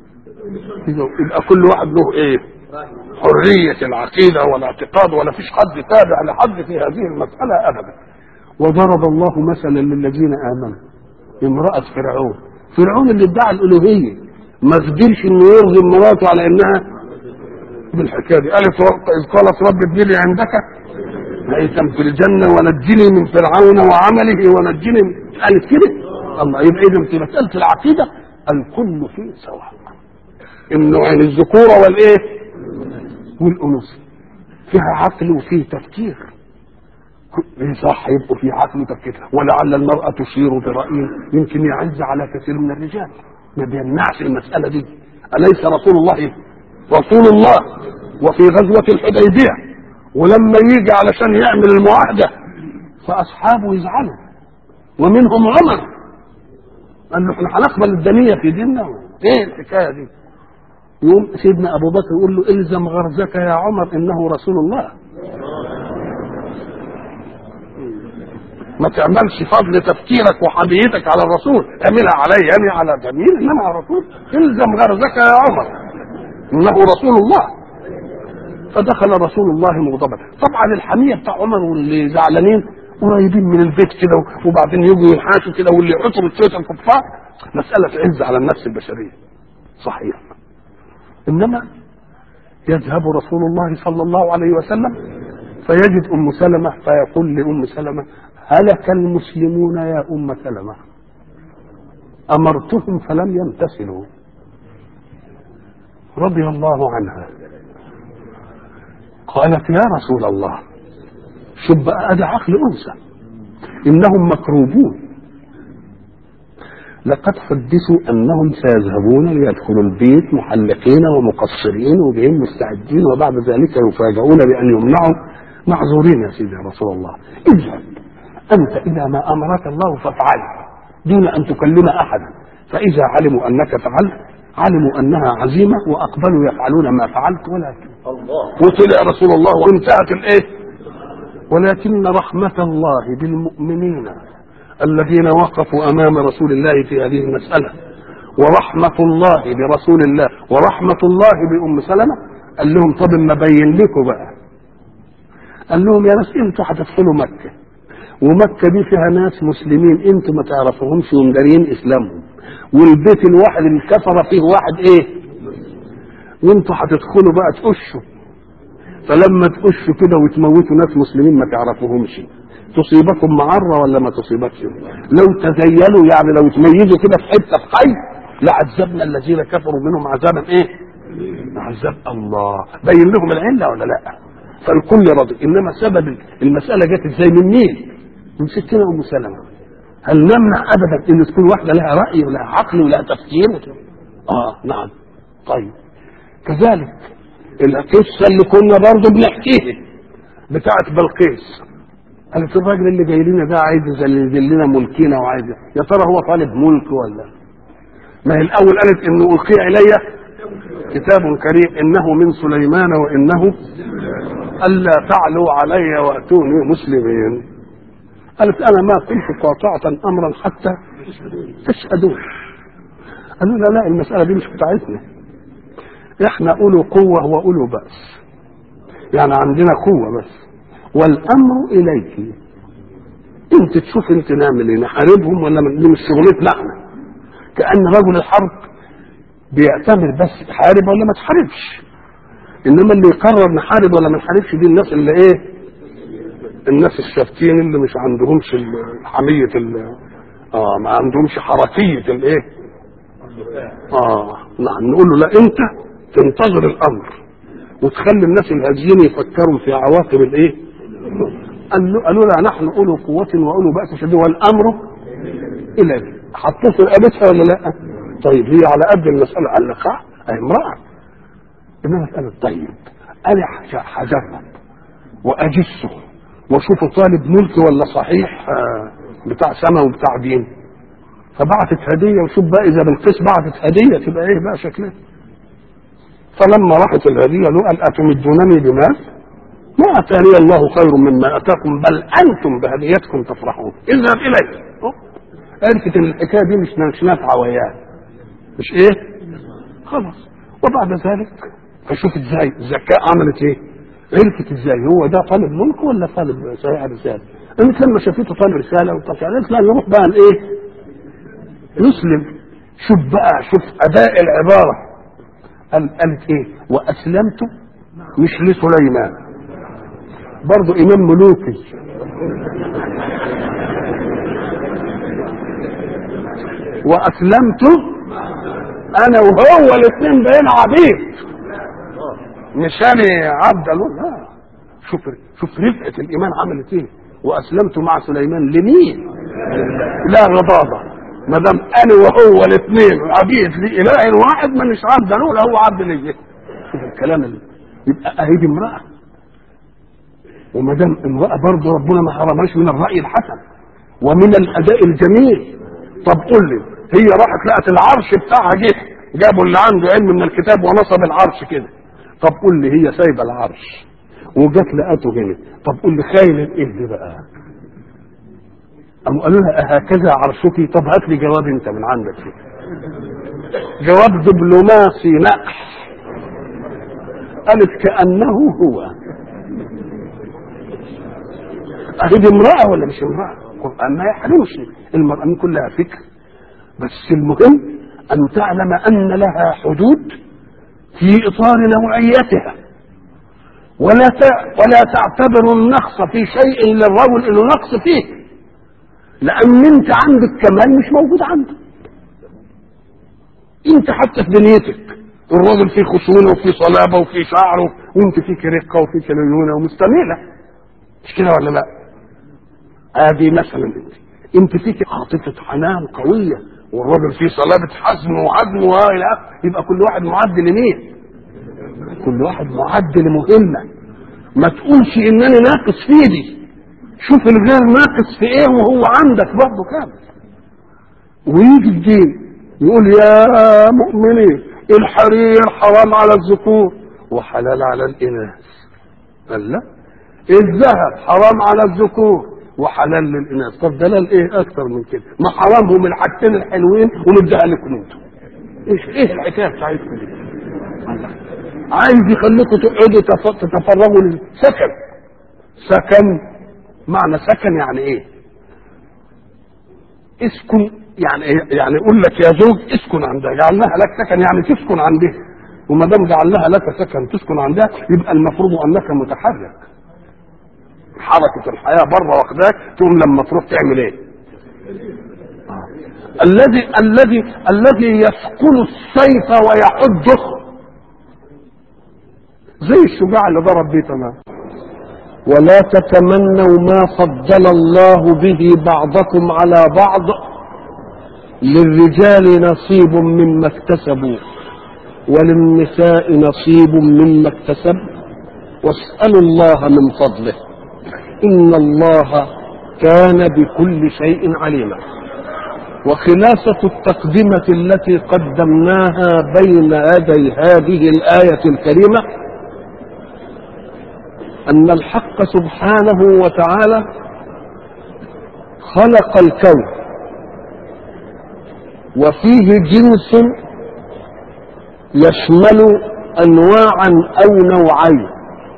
يبقى كل واحد له ايه حرية العقيدة والاعتقاد ولا فيش حد تابع لحد في هذه المسألة أبدا وضرب الله مثلا للذين آمنوا امرأة فرعون فرعون اللي ادعى الألوهية ما قدرش انه يرغم مراته على انها بالحكايه دي قالت اذ قالت رب ابني لي عندك بيتا في الجنه ونجني من فرعون وعمله ونجني من قالت كده الله يبقى اذا في مساله العقيده الكل فيه سواء النوعين الذكوره والايه والانوثه فيها عقل وفيه تفكير صح يبقوا في عقل وتفكير ولعل المرأة تشير برأي يمكن يعز على كثير من الرجال ما بيمنعش المسألة دي أليس رسول الله رسول الله وفي غزوة الحديبية ولما يجي علشان يعمل المعاهدة فأصحابه يزعلوا ومنهم عمر قال له احنا هنقبل الدنية في ديننا ايه الحكاية دي يقوم سيدنا ابو بكر يقول له الزم غرزك يا عمر انه رسول الله ما تعملش فضل تفكيرك وحميتك على الرسول اعملها علي يعني على جميل انما على الرسول الزم غرزك يا عمر انه رسول الله فدخل رسول الله مغضبا طبعا الحميه بتاع عمر واللي زعلانين قريبين من البيت كده وبعدين يجوا ينحاشوا كده واللي يحطوا بشويه الكفار مساله عز على النفس البشريه صحيح انما يذهب رسول الله صلى الله عليه وسلم فيجد ام سلمه فيقول لام سلمه هلك المسلمون يا ام سلمه امرتهم فلم يمتثلوا رضي الله عنها قالت يا رسول الله شوف بقى ادي عقل انثى انهم مكروبون لقد حدثوا انهم سيذهبون ليدخلوا البيت محلقين ومقصرين وجايين مستعدين وبعد ذلك يفاجؤون بان يمنعوا معذورين يا سيدي يا رسول الله اذهب انت اذا ما امرك الله فافعل دون ان تكلم احدا فاذا علموا انك فعلت علموا انها عزيمه واقبلوا يفعلون ما فعلت ولكن الله وطلع رسول الله وانتهت الايه ولكن رحمة الله بالمؤمنين الذين وقفوا أمام رسول الله في هذه المسألة ورحمة الله برسول الله ورحمة الله بأم سلمة قال لهم طب ما بين لكم بقى قال لهم يا ناس انتوا هتدخلوا مكة ومكة دي فيها ناس مسلمين انتوا ما تعرفوهمش ومدارين اسلامهم والبيت الواحد اللي كفر فيه واحد ايه وانتوا هتدخلوا بقى تقشوا فلما تقشوا كده وتموتوا ناس مسلمين ما تعرفوهمش تصيبكم معرة ولا ما تصيبكش لو تزيلوا يعني لو تميزوا كده في حتة في حي لعذبنا الذين كفروا منهم عذابا ايه عذاب الله بين لهم العلة ولا لا فالكل راضي انما سبب المسألة جت ازاي من مين من ستنا ام سلمة هل نمنع ابدا ان تكون واحدة لها رأي ولها عقل ولها تفكير اه نعم طيب كذلك القصة اللي كنا برضه بنحكيها بتاعت بلقيس قالت الراجل اللي جاي لنا ده عايز يذلل لنا ملكنا وعايز يا ترى هو طالب ملك ولا ما هي الاول قالت انه القي الي كتاب كريم انه من سليمان وانه الا تعلوا علي واتوني مسلمين قالت انا ما كنت قاطعه امرا حتى تشهدون قالوا لا لا المساله دي مش بتاعتنا احنا اولو قوه واولو باس يعني عندنا قوه بس والامر اليك انت تشوف انت نعمل ايه نحاربهم ولا من دي مش شغلتنا احنا كان رجل الحرب بيعتمر بس تحارب ولا ما تحاربش انما اللي يقرر نحارب ولا ما نحاربش دي الناس اللي ايه الناس الشافتين اللي مش عندهمش ال- حميه ال- اه ما عندهمش حركيه الايه اه نعم نقول له لا انت تنتظر الامر وتخلي الناس الهاديين يفكروا في عواقب الايه قال- قالوا لا نحن اولو قوه واولو باس شديد والامر اليك حطوه في رقبتها ولا لا؟ طيب هي على قد المساله قال لك اه اي امراه انما قالت طيب انا هج- هجرب واجسه واشوفه طالب ملك ولا صحيح آه، بتاع سما وبتاع دين فبعتت هديه وشوف بقى اذا بالقيس بعتت هديه تبقى ايه بقى شكلها فلما راحت الهديه له قال اتمدونني بمال ما اتاني الله خير مما اتاكم بل انتم بهديتكم تفرحون اذهب اليه أه. عرفت ان الحكايه دي مش مش نافعه وياه مش ايه خلاص وبعد ذلك فشوف ازاي الذكاء عملت ايه عرفت ازاي هو ده طالب ملك ولا طالب صحيح رساله قالت لما شافته طالب رساله وطلع قالت لا نروح بقى الايه يسلم شوف بقى شوف اداء العباره قال قالت ايه واسلمت مش لسليمان برضه امام ملوكي واسلمت انا وهو الاثنين بقينا عبيد مش انا عبد الله لا شوف شوف رفقه الايمان عملت ايه واسلمت مع سليمان لمين لا غضاضه ما دام انا وهو الاثنين عبيد لاله واحد ما مش عبد له لا هو عبد ليا شوف الكلام اللي يبقى اهي دي امراه وما دام امراه برضه ربنا ما حرمهاش من الراي الحسن ومن الاداء الجميل طب قول لي هي راحت لقت العرش بتاعها جه جابوا اللي عنده علم من الكتاب ونصب العرش كده طب قول لي هي سايبه العرش وجت لقته هنا طب قول لي خاينه ايه دي بقى قاموا قالوا لها هكذا عرشك طب هات لي جواب انت من عندك كده جواب دبلوماسي نقح قالت كأنه هو أهي دي امرأة ولا مش امرأة؟ القرآن ما يحرمش المرأة من كلها فكر بس المهم أن تعلم أن لها حدود في إطار نوعيتها ولا ولا تعتبر النقص في شيء للرجل انه نقص فيه لان انت عندك كمال مش موجود عنده انت حتى في دنيتك الراجل فيه خشونه وفيه صلابه وفيه شعره وانت فيك رقه وفيك ليونه ومستميله مش كده ولا لا؟ ادي مثلا انت انت فيك عاطفه حنان قويه والراجل فيه صلابه حزم وعزم والى يبقى كل واحد معد لمين؟ كل واحد معد لمهمه ما تقولش انني ناقص في دي شوف الغير ناقص في ايه وهو عندك برضه كامل ويجي الدين يقول يا مؤمنين الحرير حرام على الذكور وحلال على الاناث قال لا الذهب حرام على الذكور وحلال للاناث طب دلال ايه اكتر من كده ما حرامهم الحاجتين الحلوين ونديها لكم انتم ايش ايه الحكايه بتاعتكم دي عايز يخليكم تقعدوا تتفرغوا للسكن سكن معنى سكن يعني ايه اسكن يعني إيه؟ يعني يقول لك يا زوج اسكن عندها جعلناها لك سكن يعني تسكن عندها وما دام جعلناها لك سكن تسكن عندها يبقى المفروض انك متحرك حركه الحياه بره واخداك تقوم لما تروح تعمل ايه الذي الذي الذي يثقل السيف ويحده زي الشجاع اللي ضرب بيه تمام ولا تتمنوا ما فضل الله به بعضكم على بعض للرجال نصيب مما اكتسبوا وللنساء نصيب مما اكتسب واسألوا الله من فضله إن الله كان بكل شيء عليما وخلاصة التقدمة التي قدمناها بين يدي هذه الآية الكريمة أن الحق سبحانه وتعالى خلق الكون وفيه جنس يشمل أنواعا أو نوعين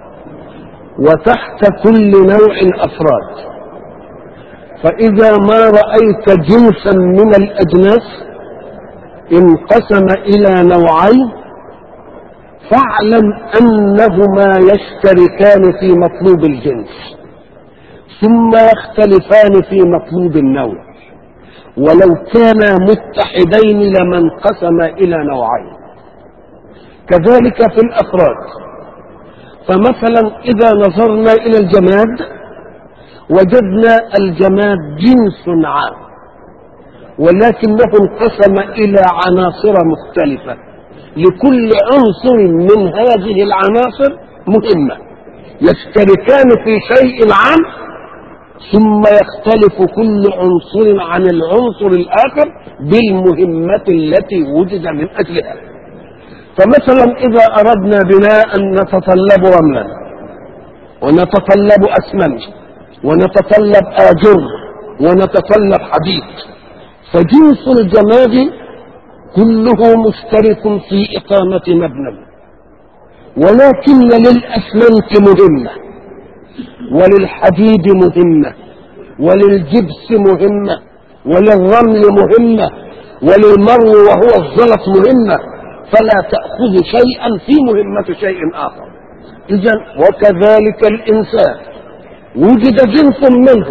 وتحت كل نوع أفراد فإذا ما رأيت جنسا من الأجناس انقسم إلى نوعين فاعلم انهما يشتركان في مطلوب الجنس ثم يختلفان في مطلوب النوع ولو كانا متحدين لما انقسم الى نوعين كذلك في الافراد فمثلا اذا نظرنا الى الجماد وجدنا الجماد جنس عام ولكنه انقسم الى عناصر مختلفه لكل عنصر من هذه العناصر مهمة يشتركان في شيء عام ثم يختلف كل عنصر عن العنصر الآخر بالمهمة التي وجد من أجلها فمثلا إذا أردنا بناء نتطلب رملا ونتطلب أسمنت ونتطلب آجر ونتطلب حديد فجنس الجماد كله مشترك في إقامة مبنى ولكن للأسمنت مهمة وللحديد مهمة وللجبس مهمة وللرمل مهمة وللمرو وهو الزلط مهمة فلا تأخذ شيئا في مهمة شيء آخر إذا وكذلك الإنسان وجد جنس منه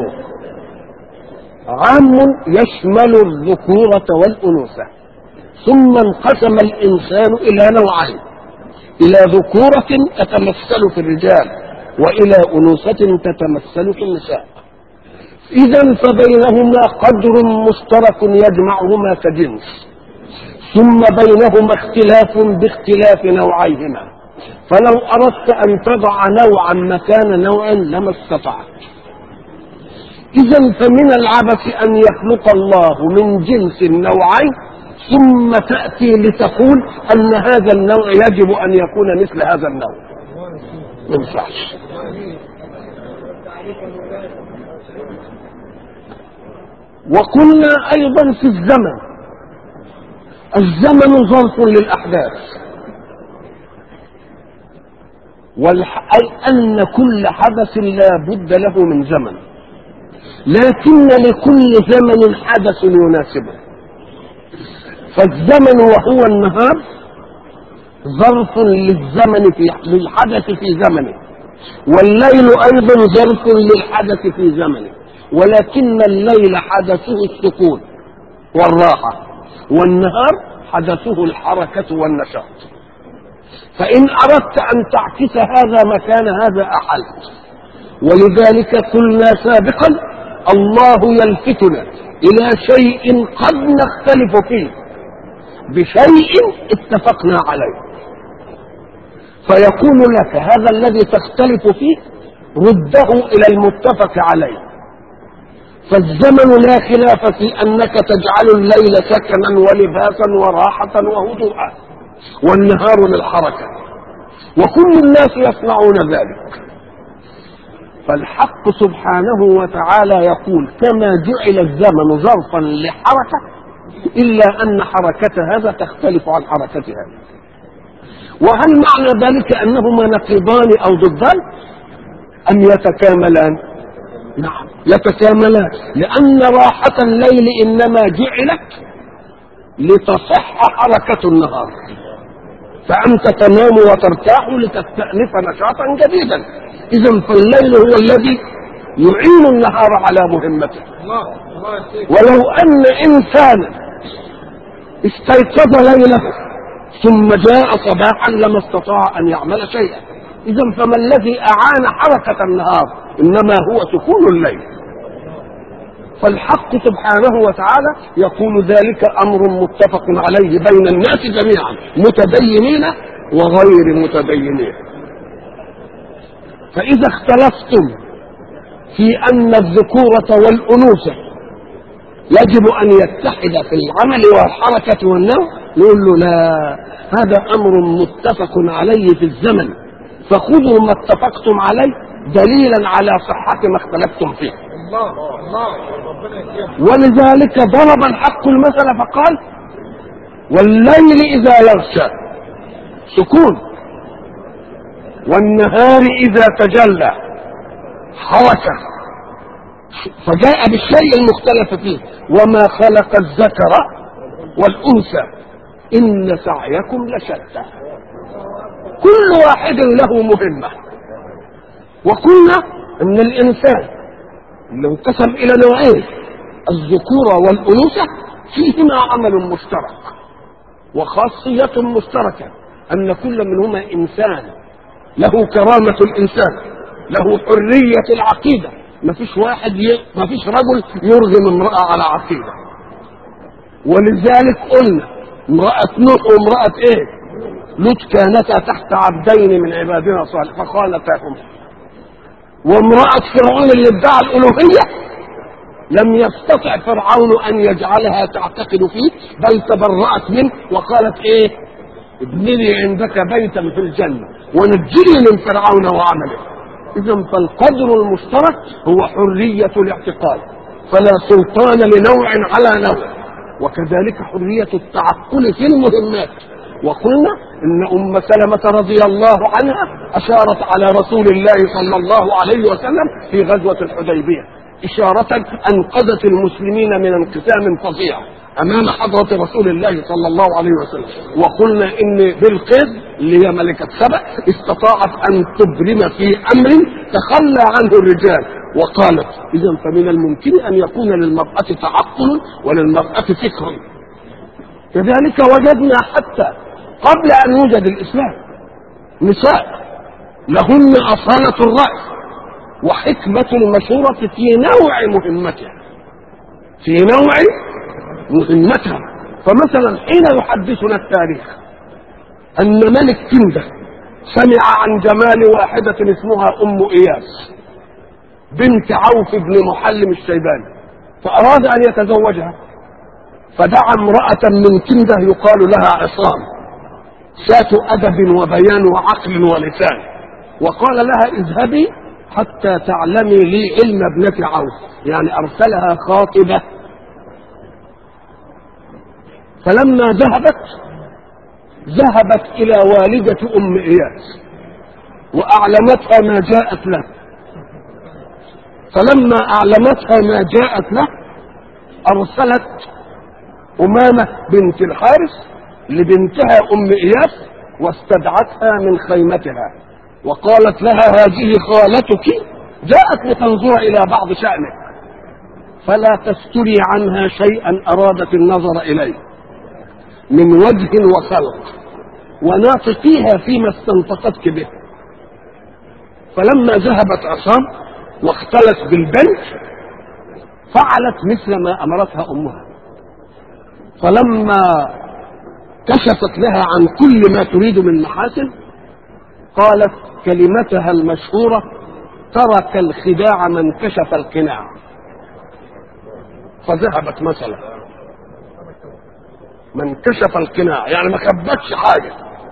عام يشمل الذكورة والأنوثة ثم انقسم الإنسان إلى نوعين إلى ذكورة تتمثل في الرجال وإلى أنوثة تتمثل في النساء إذا فبينهما قدر مشترك يجمعهما كجنس ثم بينهما اختلاف باختلاف نوعيهما فلو أردت أن تضع نوعا مكان نوع لما استطعت إذا فمن العبث أن يخلق الله من جنس نوعين ثم تأتي لتقول أن هذا النوع يجب أن يكون مثل هذا النوع ما ينفعش وقلنا أيضا في الزمن الزمن ظرف للأحداث والح... أي أن كل حدث لا بد له من زمن لكن لكل زمن حدث يناسبه فالزمن وهو النهار ظرف للزمن في للحدث في زمنه والليل ايضا ظرف للحدث في زمنه ولكن الليل حدثه السكون والراحه والنهار حدثه الحركه والنشاط فان اردت ان تعكس هذا مكان هذا احلت ولذلك قلنا سابقا الله يلفتنا الى شيء قد نختلف فيه بشيء اتفقنا عليه فيقول لك هذا الذي تختلف فيه رده الى المتفق عليه فالزمن لا خلاف في انك تجعل الليل سكنا ولباسا وراحه وهدوءا والنهار للحركه وكل الناس يصنعون ذلك فالحق سبحانه وتعالى يقول كما جعل الزمن ظرفا لحركه الا ان حركه هذا تختلف عن حركه هذا وهل معنى ذلك انهما نقيضان او ضدان ام يتكاملان نعم يتكاملان لان راحه الليل انما جعلت لتصح حركه النهار فانت تنام وترتاح لتستانف نشاطا جديدا اذا فالليل هو الذي يعين النهار على مهمته ولو ان انسانا استيقظ ليله ثم جاء صباحا لما استطاع ان يعمل شيئا اذا فما الذي اعان حركه النهار انما هو سكون الليل فالحق سبحانه وتعالى يقول ذلك امر متفق عليه بين الناس جميعا متدينين وغير متدينين فاذا اختلفتم في ان الذكوره والانوثه يجب ان يتحد في العمل والحركه والنوم نقول له لا هذا امر متفق عليه في الزمن فخذوا ما اتفقتم عليه دليلا على صحه ما اختلفتم فيه الله الله ربنا يكرمك ولذلك ضرب الحق المثل فقال والليل اذا يغشى سكون والنهار اذا تجلى حركه فجاء بالشيء المختلف فيه وما خلق الذكر والانثى ان سعيكم لشتى كل واحد له مهمه وقلنا ان الانسان لو انقسم الى نوعين الذكوره والانوثه فيهما عمل مشترك وخاصيه مشتركه ان كل منهما انسان له كرامه الانسان له حريه العقيده ما فيش واحد ي... ما فيش رجل يرغم امراه على عقيده ولذلك قلنا امراه نوح وامراه ايه لوط كانتا تحت عبدين من عبادنا صالح فخانتاهما وامرأة فرعون اللي ادعى الألوهية لم يستطع فرعون أن يجعلها تعتقد فيه بل تبرأت منه وقالت إيه ابن لي عندك بيتا في الجنة ونجني من فرعون وعمله إذا فالقدر المشترك هو حرية الاعتقاد فلا سلطان لنوع على نوع وكذلك حرية التعقل في المهمات وقلنا ان ام سلمة رضي الله عنها اشارت على رسول الله صلى الله عليه وسلم في غزوة الحديبية اشارة انقذت المسلمين من انقسام فظيع امام حضرة رسول الله صلى الله عليه وسلم وقلنا ان بالقيد اللي هي ملكة سبأ استطاعت ان تبرم في امر تخلى عنه الرجال وقالت اذا فمن الممكن ان يكون للمرأة تعقل وللمرأة فكر كذلك وجدنا حتى قبل ان يوجد الاسلام نساء لهن اصاله الراي وحكمه المشوره في نوع مهمتها في نوع مهمتها فمثلا حين يحدثنا التاريخ ان ملك كنده سمع عن جمال واحده اسمها ام اياس بنت عوف بن محلم الشيباني فاراد ان يتزوجها فدعا امراه من كنده يقال لها عصام ذات أدب وبيان وعقل ولسان وقال لها اذهبي حتى تعلمي لي علم ابنة عوف يعني أرسلها خاطبة فلما ذهبت ذهبت إلى والدة أم إياس وأعلمتها ما جاءت له فلما أعلمتها ما جاءت له أرسلت أمامة بنت الحارث لبنتها أم إياس واستدعتها من خيمتها وقالت لها هذه خالتك جاءت لتنظر إلى بعض شأنك فلا تستري عنها شيئا أرادت النظر إليه من وجه وخلق وناطقيها فيما استنطقتك به فلما ذهبت عصام واختلت بالبنت فعلت مثل ما امرتها امها فلما كشفت لها عن كل ما تريد من محاسن قالت كلمتها المشهورة ترك الخداع من كشف القناع فذهبت مثلا من كشف القناع يعني ما خبتش حاجة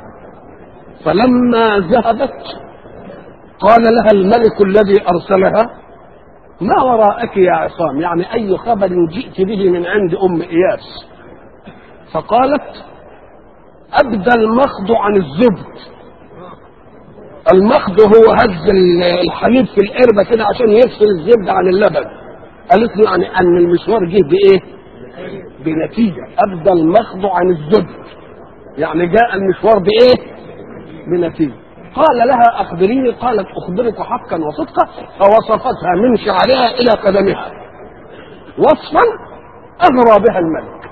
فلما ذهبت قال لها الملك الذي أرسلها ما وراءك يا عصام يعني أي خبر جئت به من عند أم إياس فقالت أبدى المخض عن الزبد المخض هو هز الحليب في القربة كده عشان يفصل الزبد عن اللبن قالت له يعني أن المشوار جه بإيه بنتيجة أبدى المخض عن الزبد يعني جاء المشوار بإيه بنتيجة قال لها أخبريني قالت أخبرك حقا وصدقا فوصفتها من شعرها إلى قدمها وصفا أغرى بها الملك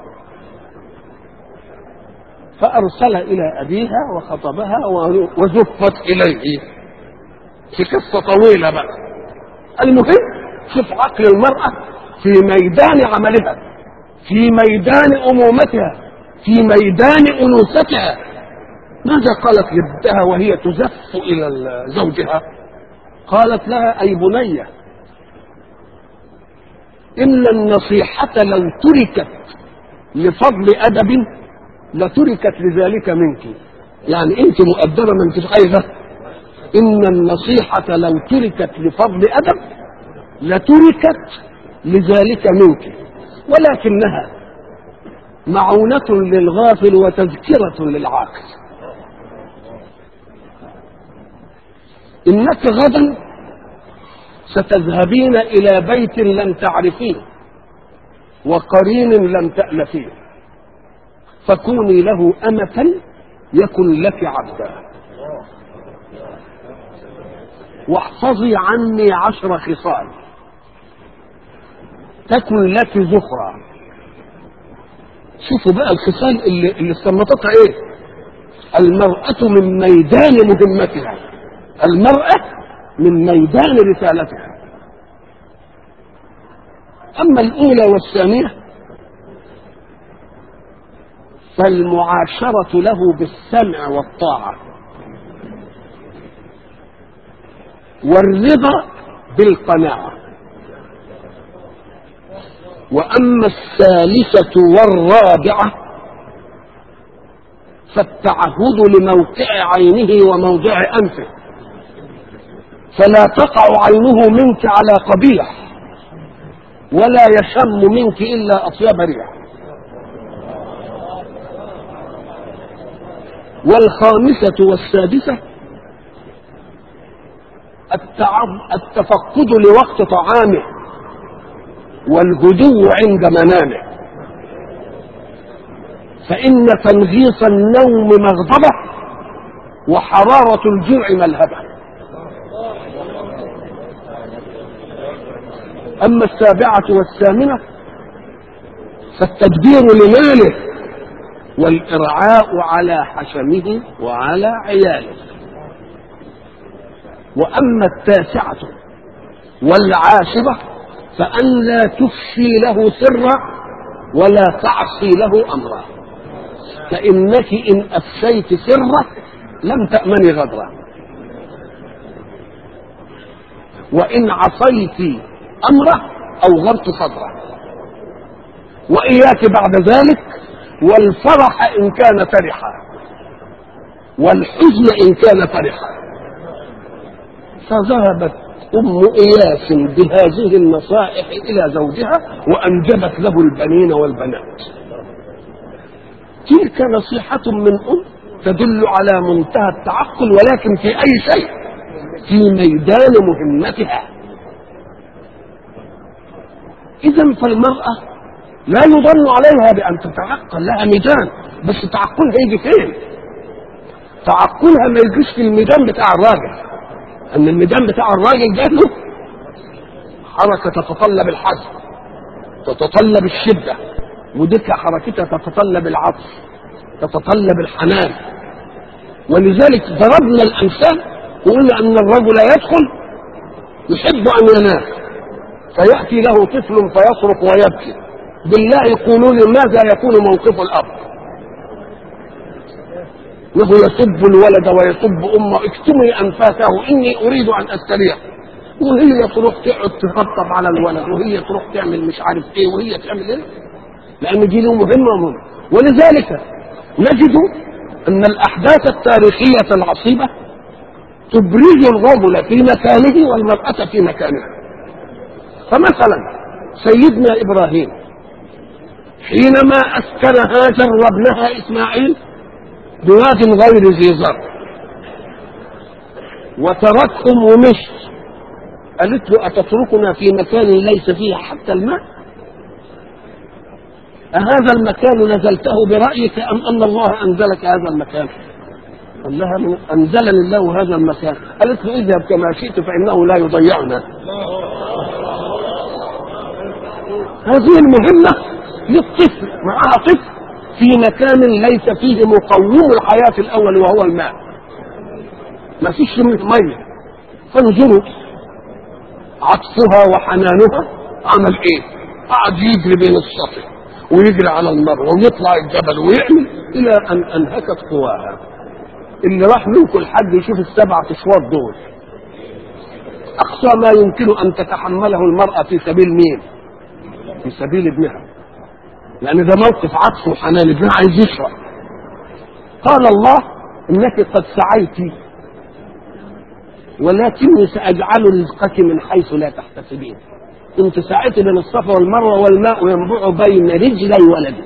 فأرسل إلى أبيها وخطبها وزفت إليه في قصة طويلة بقى المهم شوف عقل المرأة في ميدان عملها في ميدان أمومتها في ميدان أنوثتها ماذا قالت لابنتها وهي تزف إلى زوجها قالت لها أي بنية إن النصيحة لو تركت لفضل أدب لتركت لذلك منك يعني أنت مؤدبة ما أنتش عايزة إن النصيحة لو تركت لفضل أدب لتركت لذلك منك ولكنها معونة للغافل وتذكرة للعاقل إنك غدا ستذهبين إلى بيت لم تعرفيه وقرين لم تألفيه فكوني له أمة يكن لك عبدا واحفظي عني عشر خصال تكن لك زخرا شوفوا بقى الخصال اللي, اللي استنبطتها ايه المرأة من ميدان مهمتها المرأة من ميدان رسالتها أما الأولى والثانية فالمعاشرة له بالسمع والطاعة والرضا بالقناعة وأما الثالثة والرابعة فالتعهد لموقع عينه وموضع أنفه فلا تقع عينه منك على قبيح ولا يشم منك إلا أطيب ريح والخامسة والسادسة التفقد لوقت طعامه والهدوء عند منامه فإن تنغيص النوم مغضبة وحرارة الجوع ملهبة أما السابعة والثامنة فالتدبير لماله والإرعاء على حشمه وعلى عياله وأما التاسعة والعاشرة فأن لا تفشي له سرا ولا تعصي له أمرا فإنك إن أفشيت سره لم تأمني غدرا وإن عصيت أمره أوغرت صدره وإياك بعد ذلك والفرح إن كان فرحا والحزن إن كان فرحا فذهبت أم إياس بهذه النصائح إلى زوجها وأنجبت له البنين والبنات تلك نصيحة من أم تدل على منتهى التعقل ولكن في أي شيء في ميدان مهمتها إذا فالمرأة لا يظن عليها بأن تتعقل لها ميدان بس تعقلها يجي فين؟ تعقلها ما يجيش في الميدان بتاع الراجل أن الميدان بتاع الراجل ده له حركة تتطلب الحزم تتطلب الشدة وديك حركتها تتطلب العطف تتطلب الحنان ولذلك ضربنا الأمثال وقلنا أن الرجل يدخل يحب أن ينام فيأتي له طفل فيصرخ ويبكي بالله قولوا لي ماذا يكون موقف الأب وهو يسب الولد ويسب امه اكتمي انفاسه اني اريد ان استريح وهي تروح تقعد تطبطب على الولد وهي تروح تعمل مش عارف ايه وهي تعمل ايه لان دي له مهمه مهمه ولذلك نجد ان الاحداث التاريخيه العصيبه تبرز الرجل في مكانه والمراه في مكانها فمثلا سيدنا ابراهيم حينما اسكن هاجر وابنها اسماعيل بواد غير ذي زرع وتركهم ومشي قالت له أتتركنا في مكان ليس فيه حتى الماء أهذا المكان نزلته برأيك أم أن الله أنزلك هذا المكان قال لها أنزلني الله هذا المكان قالت له اذهب كما شئت فإنه لا يضيعنا هذه المهمة للطفل معها طفل في مكان ليس فيه مقوم الحياة الأول وهو الماء ما فيش مية فانظروا عطفها وحنانها عمل ايه قعد يجري بين الصف ويجري على المروة ويطلع الجبل ويعمل إلى أن أنهكت قواها اللي راح منكم لحد يشوف السبعة أشواط دول أقصى ما يمكن أن تتحمله المرأة في سبيل مين؟ في سبيل ابنها لأن ده موقف عطف وحنان ابنها عايز يشرب قال الله إنك قد سعيت ولكني سأجعل رزقك من حيث لا تحتسبين انت سعيت بين الصفا والمروة والماء ينبع بين رجلي ولدك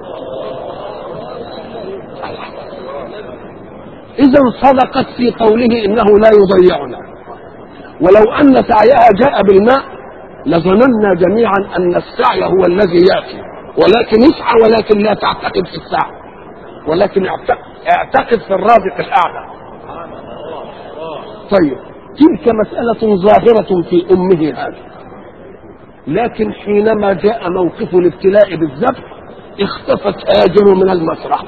إذا صدقت في قوله إنه لا يضيعنا ولو أن سعيها جاء بالماء لظننا جميعا أن السعي هو الذي يأتي ولكن اسعى ولكن لا تعتقد في السعي ولكن اعتقد في الرازق الأعلى طيب تلك مسألة ظاهرة في أمه هذا لكن حينما جاء موقف الابتلاء بالذبح اختفت هاجر من المسرح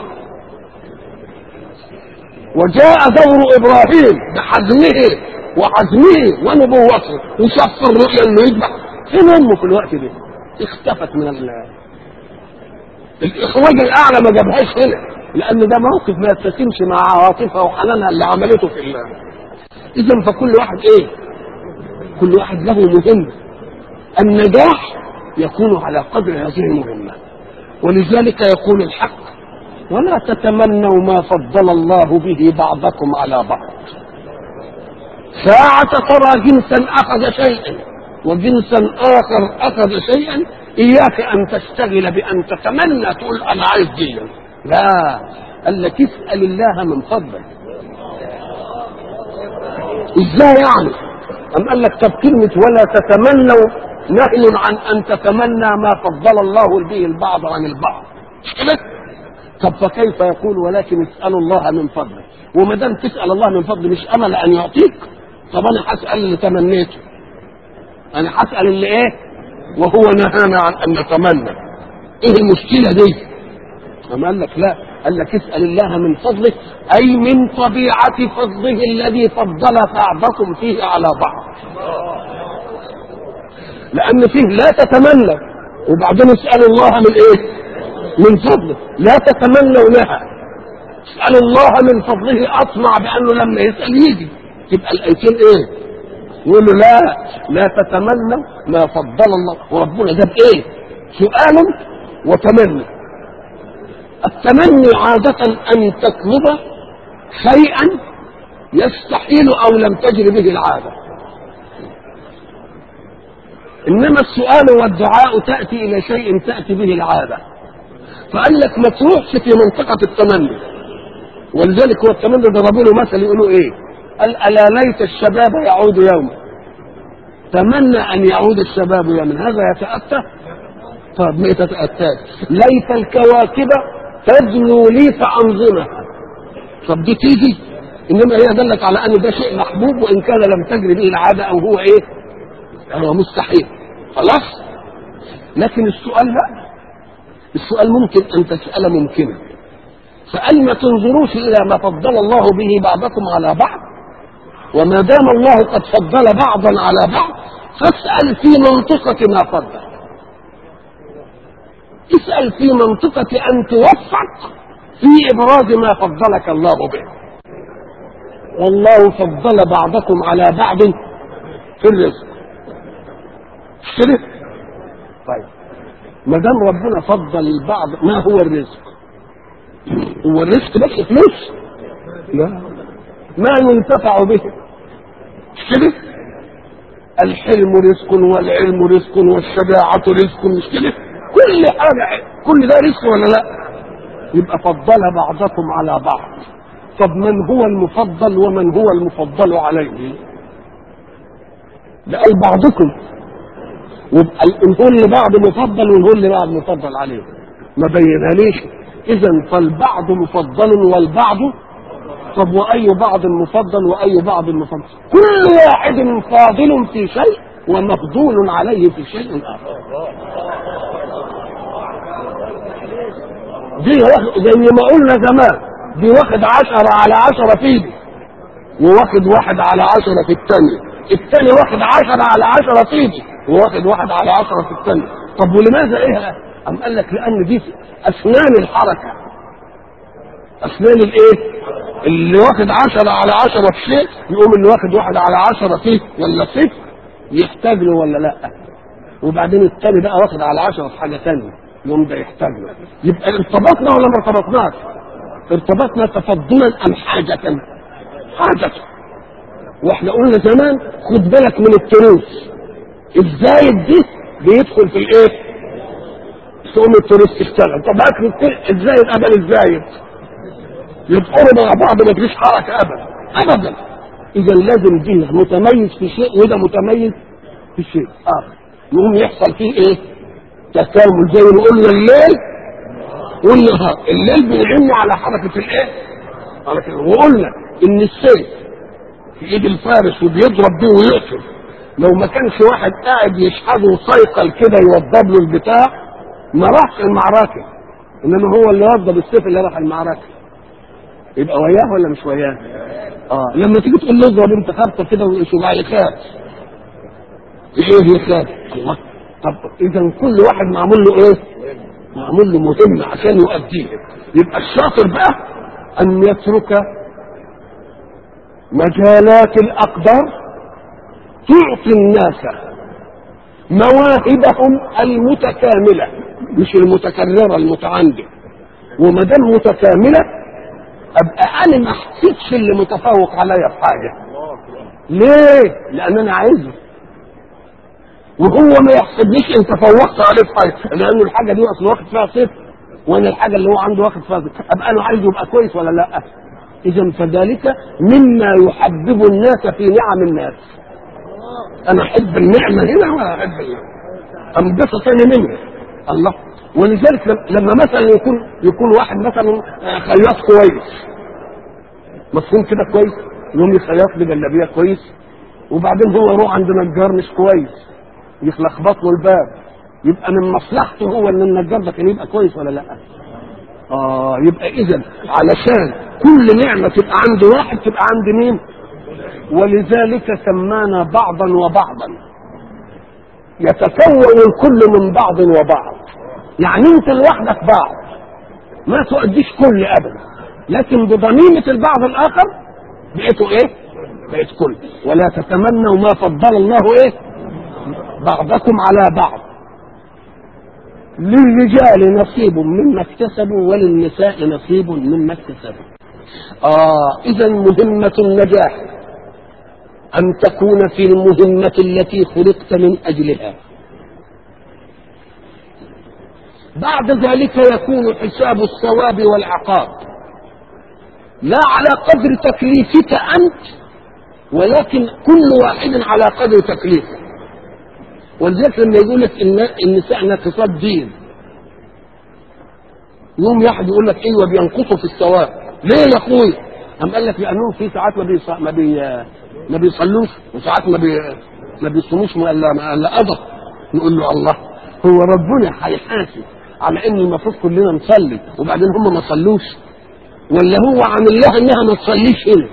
وجاء دور ابراهيم بحزمه وعزمه ونبوته وشاف الرؤيا انه يذبح فين امه في الوقت ده؟ اختفت من ال الاخراج الاعلى ما جابهاش هنا لان ده موقف ما يتسمش مع عواطفها وحنانها اللي عملته في الله اذا فكل واحد ايه كل واحد له مهمه النجاح يكون على قدر هذه المهمه ولذلك يقول الحق ولا تتمنوا ما فضل الله به بعضكم على بعض ساعة ترى جنسا أخذ شيئا وجنسا آخر أخذ شيئا إياك أن تشتغل بأن تتمنى تقول أنا عايز دي لا قال لك اسأل الله من فضله ازاي يعني أم قال لك طب كلمة ولا تتمنوا نهي عن أن تتمنى ما فضل الله به البعض عن البعض مش كده؟ طب فكيف يقول ولكن اسألوا الله من فضله وما دام تسأل الله من فضله مش أمل أن يعطيك طب أنا هسأل اللي تمنيته أنا هسأل اللي إيه وهو نهانا عن أن نتمنى إيه المشكلة دي أما قال لك لا قال لك اسأل الله من فضله أي من طبيعة فضله الذي فضل بعضكم فيه على بعض لأن فيه لا تتمنى وبعدين اسألوا الله من إيه؟ من فضله لا تتمنوا لها اسألوا الله من فضله أطمع بأنه لما يسأل يجي تبقى الأيتين إيه؟ يقولوا لا لا تتمنوا ما فضل الله وربنا جاب إيه؟ سؤال وتمني التمني عادة أن تطلب شيئا يستحيل أو لم تجري به العادة إنما السؤال والدعاء تأتي إلى شيء تأتي به العادة فقال لك ما تروحش في منطقة التمني ولذلك هو التمني ضربوا له مثل يقولوا إيه قال ألا ليت الشباب يعود يوما تمنى أن يعود الشباب يوما هذا يتأتى طب ما يتأتاش ليت الكواكب تدنو لي فأنظمها طب دي تيجي انما هي دلت على ان ده شيء محبوب وان كان لم تجري به العاده او هو ايه؟ هو مستحيل خلاص؟ لكن السؤال لا السؤال ممكن ان تسال ممكنا فقال ما تنظروش الى ما فضل الله به بعضكم على بعض وما دام الله قد فضل بعضا على بعض فاسال في منطقه ما فضل اسال في منطقه ان توفق في ابراز ما فضلك الله به والله فضل بعضكم على بعض في الرزق مش كده طيب ما دام ربنا فضل البعض ما هو الرزق هو الرزق بس فلوس لا ما ينتفع به مش كده الحلم رزق والعلم رزق والشجاعة رزق مش كده كل حاجة كل ده رزق ولا لا يبقى فضل بعضكم على بعض طب من هو المفضل ومن هو المفضل عليه ده قال بعضكم ويبقى نقول لبعض مفضل ونقول لبعض مفضل عليه ما بينهاليش اذا فالبعض مفضل والبعض طب واي بعض مفضل واي بعض مفضل كل واحد فاضل في شيء ومفضول عليه في شيء اخر دي زي ما قلنا زمان دي واخد عشرة على عشرة في دي وواخد واحد على عشرة في الثانية الثاني واخد عشرة على عشرة في دي وواخد واحد على عشرة في الثانية طب ولماذا ايه أم قال لك لأن دي أسنان الحركة أسنان الإيه؟ اللي واخد عشرة على عشرة في شيء يقوم اللي واخد واحد على عشرة فيه ولا صفر يحتاج له ولا لا وبعدين الثاني بقى واخد على عشرة في حاجة ثانية يوم ده يحتاج له يبقى ارتبطنا ولا ما ارتبطناش؟ ارتبطنا تفضلا ام حاجة حاجة واحنا قلنا زمان خد بالك من التروس الزايد دي بيدخل في الايه تقوم التروس تشتغل طب اكل الزايد قبل الزايد يدخلوا مع بعض ما فيش حركة ابدا ابدا اذا لازم دي متميز في شيء وده متميز في شيء اخر يقوم يحصل فيه ايه تكامل زي ما قلنا الليل والنهار الليل بيعن على حركة الايه على كده وقلنا ان السيف في ايد الفارس وبيضرب بيه ويقتل لو ما كانش واحد قاعد يشحذه صيقل كده يوضب له البتاع ما راحش المعركة انما هو اللي وضب السيف اللي راح المعركة يبقى وياه ولا مش وياه؟ اه لما تيجي تقول له اضرب انت خبطه كده وشو يخاف ايه يخاف؟ الله طب اذا كل واحد معمول له ايه؟ معمول له مهمة عشان يؤديها يبقى الشاطر بقى أن يترك مجالات الأقدار تعطي الناس مواهبهم المتكاملة مش المتكررة المتعندة وما دام متكاملة أبقى أنا ما أحسدش اللي متفوق عليا في حاجة ليه؟ لأن أنا عايزه وهو ما يحسبنيش انت فوقت عليه في حاجه لان الحاجه دي اصل واخد فيها صفر وانا الحاجه اللي هو عنده واخد فيها صفر ابقى انا عايزه يبقى كويس ولا لا؟ اذا فذلك مما يحبب الناس في نعم الناس انا احب النعمه هنا ولا احب انبسط انا منه الله ولذلك لما مثلا يكون يكون واحد مثلا خياط كويس مفهوم كده كويس يقوم يخيط لي جلابيه كويس وبعدين هو يروح عند نجار مش كويس يخلخبط له الباب يبقى من مصلحته هو ان النجار ده كان يبقى كويس ولا لا؟ اه يبقى اذا علشان كل نعمه تبقى عند واحد تبقى عند مين؟ ولذلك سمانا بعضا وبعضا يتكون الكل من بعض وبعض يعني انت لوحدك بعض ما تؤديش كل ابدا لكن بضميمه البعض الاخر بقيتوا ايه؟ بقيت كل ولا تتمنوا ما فضل الله ايه؟ بعضكم على بعض للرجال نصيب مما اكتسبوا وللنساء نصيب مما اكتسبوا آه إذا مهمة النجاح أن تكون في المهمة التي خلقت من أجلها بعد ذلك يكون حساب الثواب والعقاب لا على قدر تكليفك أنت ولكن كل واحد على قدر تكليفه ولذلك لما يقول لك ان النساء ناقصات دين يوم واحد يقول لك ايوه بينقصوا في الثواب ليه يا اخويا؟ قام قال لك لانهم في ساعات ما بيص... ما, بي... ما بيصلوش وساعات ما بي... ما بيصوموش الا الا قضى نقول له الله هو ربنا هيحاسب على ان المفروض كلنا نصلي وبعدين هم ما صلوش ولا هو عامل لها انها ما تصليش هنا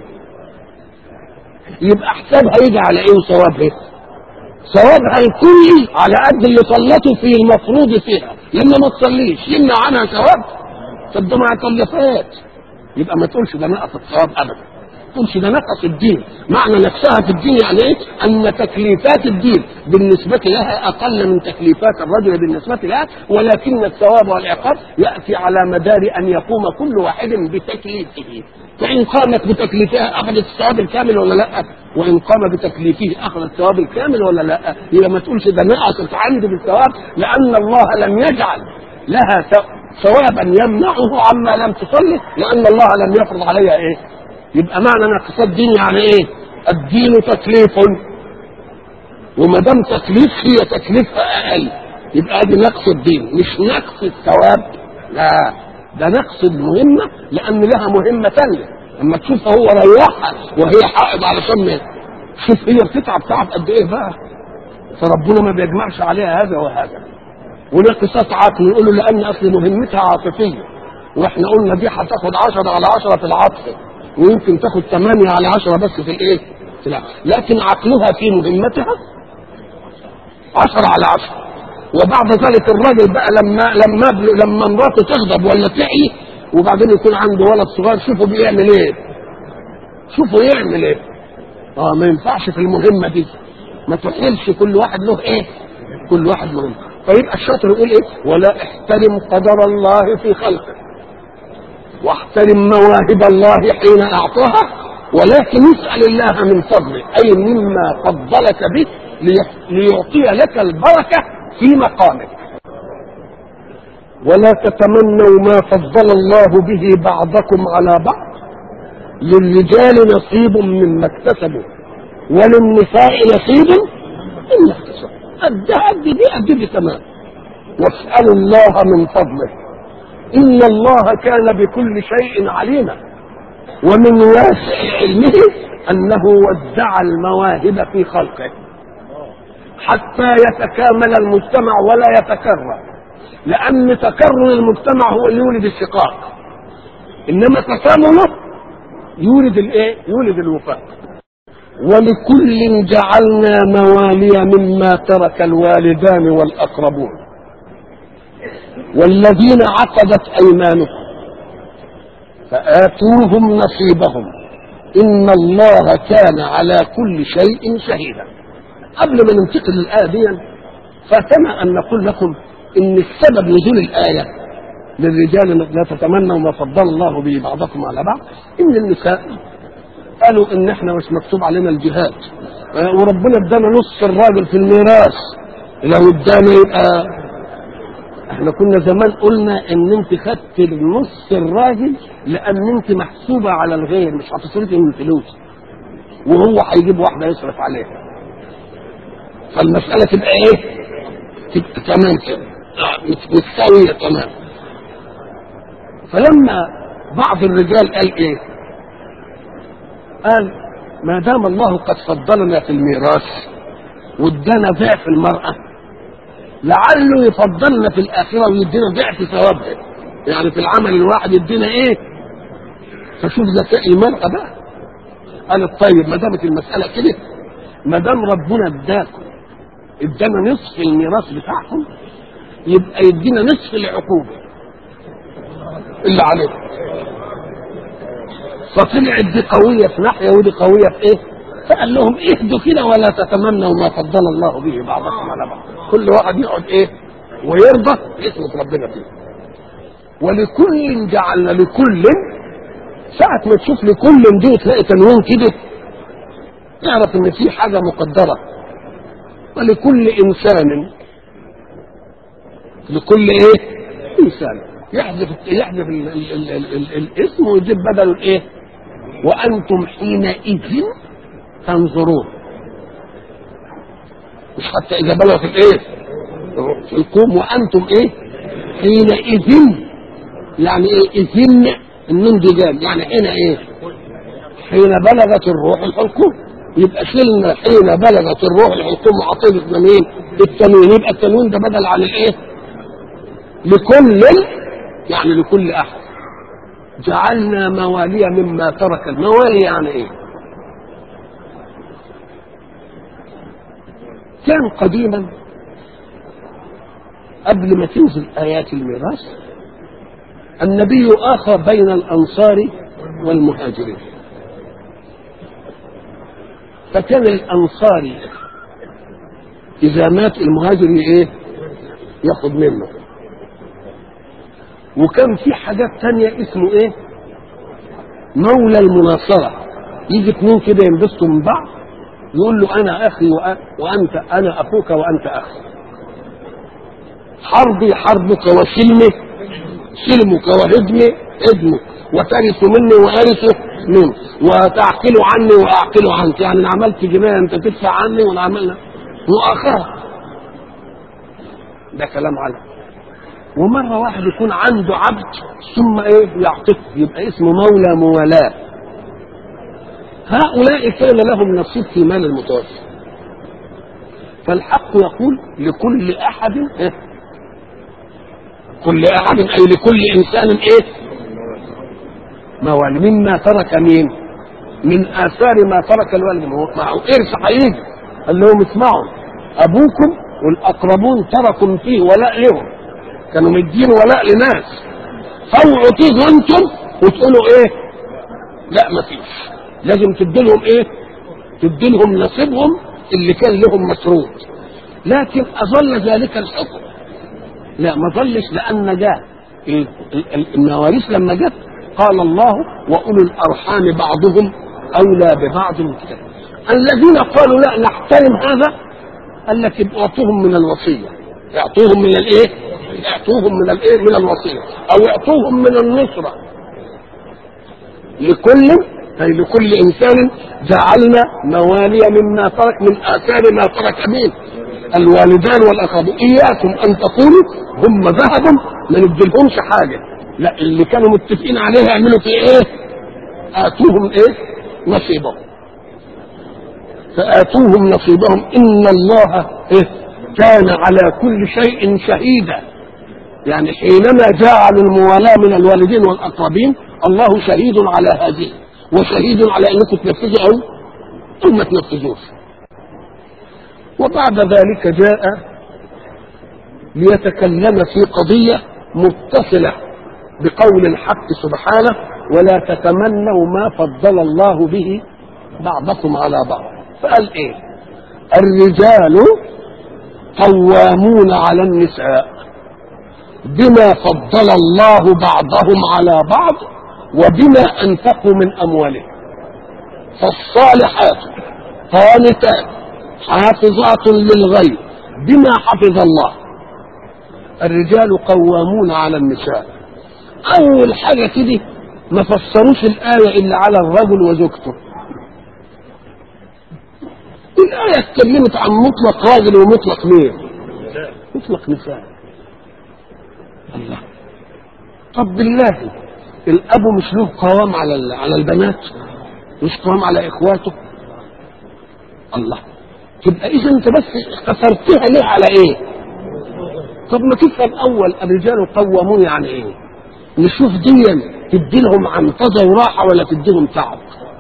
يبقى حسابها يجي على ايه وثوابها ثوابها الكلي على قد اللي صلته في المفروض فيها لما ما تصليش يمنع عنها ثواب طب ده مع كلفات يبقى ما تقولش ده نقص الثواب ابدا ما تقولش ده نقص الدين معنى نفسها في الدين يعني ايه ان تكليفات الدين بالنسبه لها اقل من تكليفات الرجل بالنسبه لها ولكن الثواب والعقاب ياتي على مدار ان يقوم كل واحد بتكليفه فان قامت بتكليفها اخذت الثواب الكامل ولا لا وان قام بتكليفه اخذ الثواب الكامل ولا لا يبقى ما تقولش ده نقصت عندي بالثواب لان الله لم يجعل لها ثوابا يمنعه عما لم تصلي لان الله لم يفرض عليها ايه يبقى معنى نقص الدين يعني ايه الدين تكليف وما دام تكليف هي تكليفها اقل يبقى دي نقص الدين مش نقص الثواب لا ده نقص المهمة لأن لها مهمة ثانية أما تشوفها هو ريحها وهي حائض علشان ما شوف هي بتتعب تعب قد إيه بقى فربنا ما بيجمعش عليها هذا وهذا ونقصات عقل نقول له لأن أصل مهمتها عاطفية وإحنا قلنا دي هتاخد 10 على 10 في العاطفة ويمكن تاخد 8 على 10 بس في الإيه؟ في العقل. لكن عقلها في مهمتها 10 على 10 وبعد ذلك الراجل بقى لما لما لما مراته تغضب ولا تعي وبعدين يكون عنده ولد صغير شوفوا بيعمل ايه شوفوا يعمل ايه اه ما ينفعش في المهمه دي ما تحيلش كل واحد له ايه كل واحد مهم فيبقى الشاطر يقول ايه ولا احترم قدر الله في خلقه واحترم مواهب الله حين اعطاها ولكن اسال الله من فضله اي مما فضلك به ليعطي لك البركه في مقامك ولا تتمنوا ما فضل الله به بعضكم على بعض للرجال نصيب مما اكتسبوا وللنساء نصيب مما اكتسبوا قد قد دي قد دي تمام واسألوا الله من فضله إن الله كان بكل شيء عليما ومن واسع علمه أنه وزع المواهب في خلقه حتى يتكامل المجتمع ولا يتكرر لأن تكرر المجتمع هو اللي يولد الشقاق إنما تكامله يولد الإيه؟ يولد الوفاق ولكل جعلنا موالي مما ترك الوالدان والأقربون والذين عقدت أيمانهم فآتوهم نصيبهم إن الله كان على كل شيء شهيدا قبل ما ننتقل للآية دي فاتنا أن نقول لكم إن السبب نزول الآية للرجال لا تتمنوا ما فضل الله به بعضكم على بعض إن النساء قالوا إن إحنا مش مكتوب علينا الجهاد وربنا ادانا نص الراجل في الميراث لو ادانا يبقى احنا كنا زمان قلنا ان انت خدت نص الراجل لان انت محسوبه على الغير مش هتصرفي من الفلوس وهو هيجيب واحده يصرف عليها فالمسألة تبقى ايه؟ تبقى تمام كده متساوية تمام فلما بعض الرجال قال ايه؟ قال ما دام الله قد فضلنا في الميراث وادانا ضعف المرأة لعله يفضلنا في الآخرة ويدينا ضعف ثوابها يعني في العمل الواحد يدينا ايه؟ فشوف ذكاء المرأة بقى قالت طيب ما دامت المسألة كده ما دام ربنا اداكم ادانا نصف الميراث بتاعكم يبقى يدينا نصف العقوبة اللي عليكم فطلعت دي قوية في ناحية ودي قوية في ايه؟ فقال لهم اهدوا كده ولا تتمنوا ما فضل الله به بعضكم على بعض كل واحد يقعد ايه؟ ويرضى يسلك ربنا فيه ولكل جعلنا لكل ساعة ما تشوف لكل دي تلاقي تنوين كده اعرف ان في حاجة مقدرة ولكل انسان لكل ايه انسان يحذف يحذف ال ال ال ال ال الاسم ويجيب بدل الايه وانتم حينئذ تنظرون مش حتى اذا بلغ في الايه في الكوم وانتم ايه حينئذ يعني ايه اذن النون دي جام يعني حين ايه حين بلغت الروح الحلقوم يبقى شلنا حين بلغت الروح الحلقوم وعطينا مين التنوين يبقى التنوين ده بدل عن الايه لكل يعني لكل احد جعلنا موالي مما ترك الموالي يعني ايه كان قديما قبل ما تنزل ايات الميراث النبي اخى بين الانصار والمهاجرين فكان الانصاري اذا مات المهاجر ايه ياخد منه وكان في حاجات تانية اسمه ايه مولى المناصرة يجي اتنين كده ينبسطوا من بعض يقول له انا اخي وأ- وانت انا اخوك وانت اخي حربي حربك وسلمي سلمك وهدمي هدمك وترث مني وارث منك وتعقل عني واعقل عنك يعني انا عملت جنايه انت تدفع عني وانا عملنا واخاك ده كلام على ومرة واحد يكون عنده عبد ثم ايه يعتق يبقى اسمه مولى موالاه هؤلاء كان لهم نصيب في مال المتوفى فالحق يقول لكل احد إيه؟ كل احد اي لكل انسان ايه موالي مما ترك مين من اثار ما ترك الوالد ما هو معه ارث هيجي قال لهم اسمعوا ابوكم والاقربون تركوا فيه ولاء لهم كانوا مدين ولاء لناس فوعوا تيجوا انتم وتقولوا ايه لا ما فيش لازم تديلهم ايه تديلهم نصيبهم اللي كان لهم مسروق لكن اظل ذلك الحكم لا ما ظلش لان جاء ال- ال- المواريث لما جت قال الله واولو الارحام بعضهم اولى ببعض من كتاب الذين قالوا لا نحترم هذا قال لك يبقى اعطوهم من الوصيه اعطوهم من الايه؟ اعطوهم من الايه؟ من الوصيه او اعطوهم من النصره لكل أي لكل إنسان جعلنا موالي مما ترك من آثار ما ترك مين الوالدان والأقربون إياكم أن تقولوا هم ذهبوا ما نديلهمش حاجة لا اللي كانوا متفقين عليه يعملوا في إيه آتوهم إيه نصيبهم فآتوهم نصيبهم إن الله إيه كان على كل شيء شهيدا يعني حينما جعل الموالاة من الوالدين والأقربين الله شهيد على هذه وشهيد على أنكم تنفذوا أو أو ما تنفذوش وبعد ذلك جاء ليتكلم في قضية متصلة بقول الحق سبحانه ولا تتمنوا ما فضل الله به بعضكم على بعض فقال ايه الرجال قوامون على النساء بما فضل الله بعضهم على بعض وبما انفقوا من اموالهم فالصالحات قانتات حافظات للغيب بما حفظ الله الرجال قوامون على النساء اول حاجه كده ما فسروش الايه الا على الرجل وزوجته الايه اتكلمت عن مطلق راجل ومطلق مين مطلق نساء الله طب بالله الاب مش له قوام على ال- على البنات مش قوام على اخواته الله تبقى اذا انت بس اختصرتها ليه على ايه طب ما تفهم اول الرجال قوامون يعني ايه نشوف دي تدي لهم عنطزه وراحه ولا تدي لهم تعب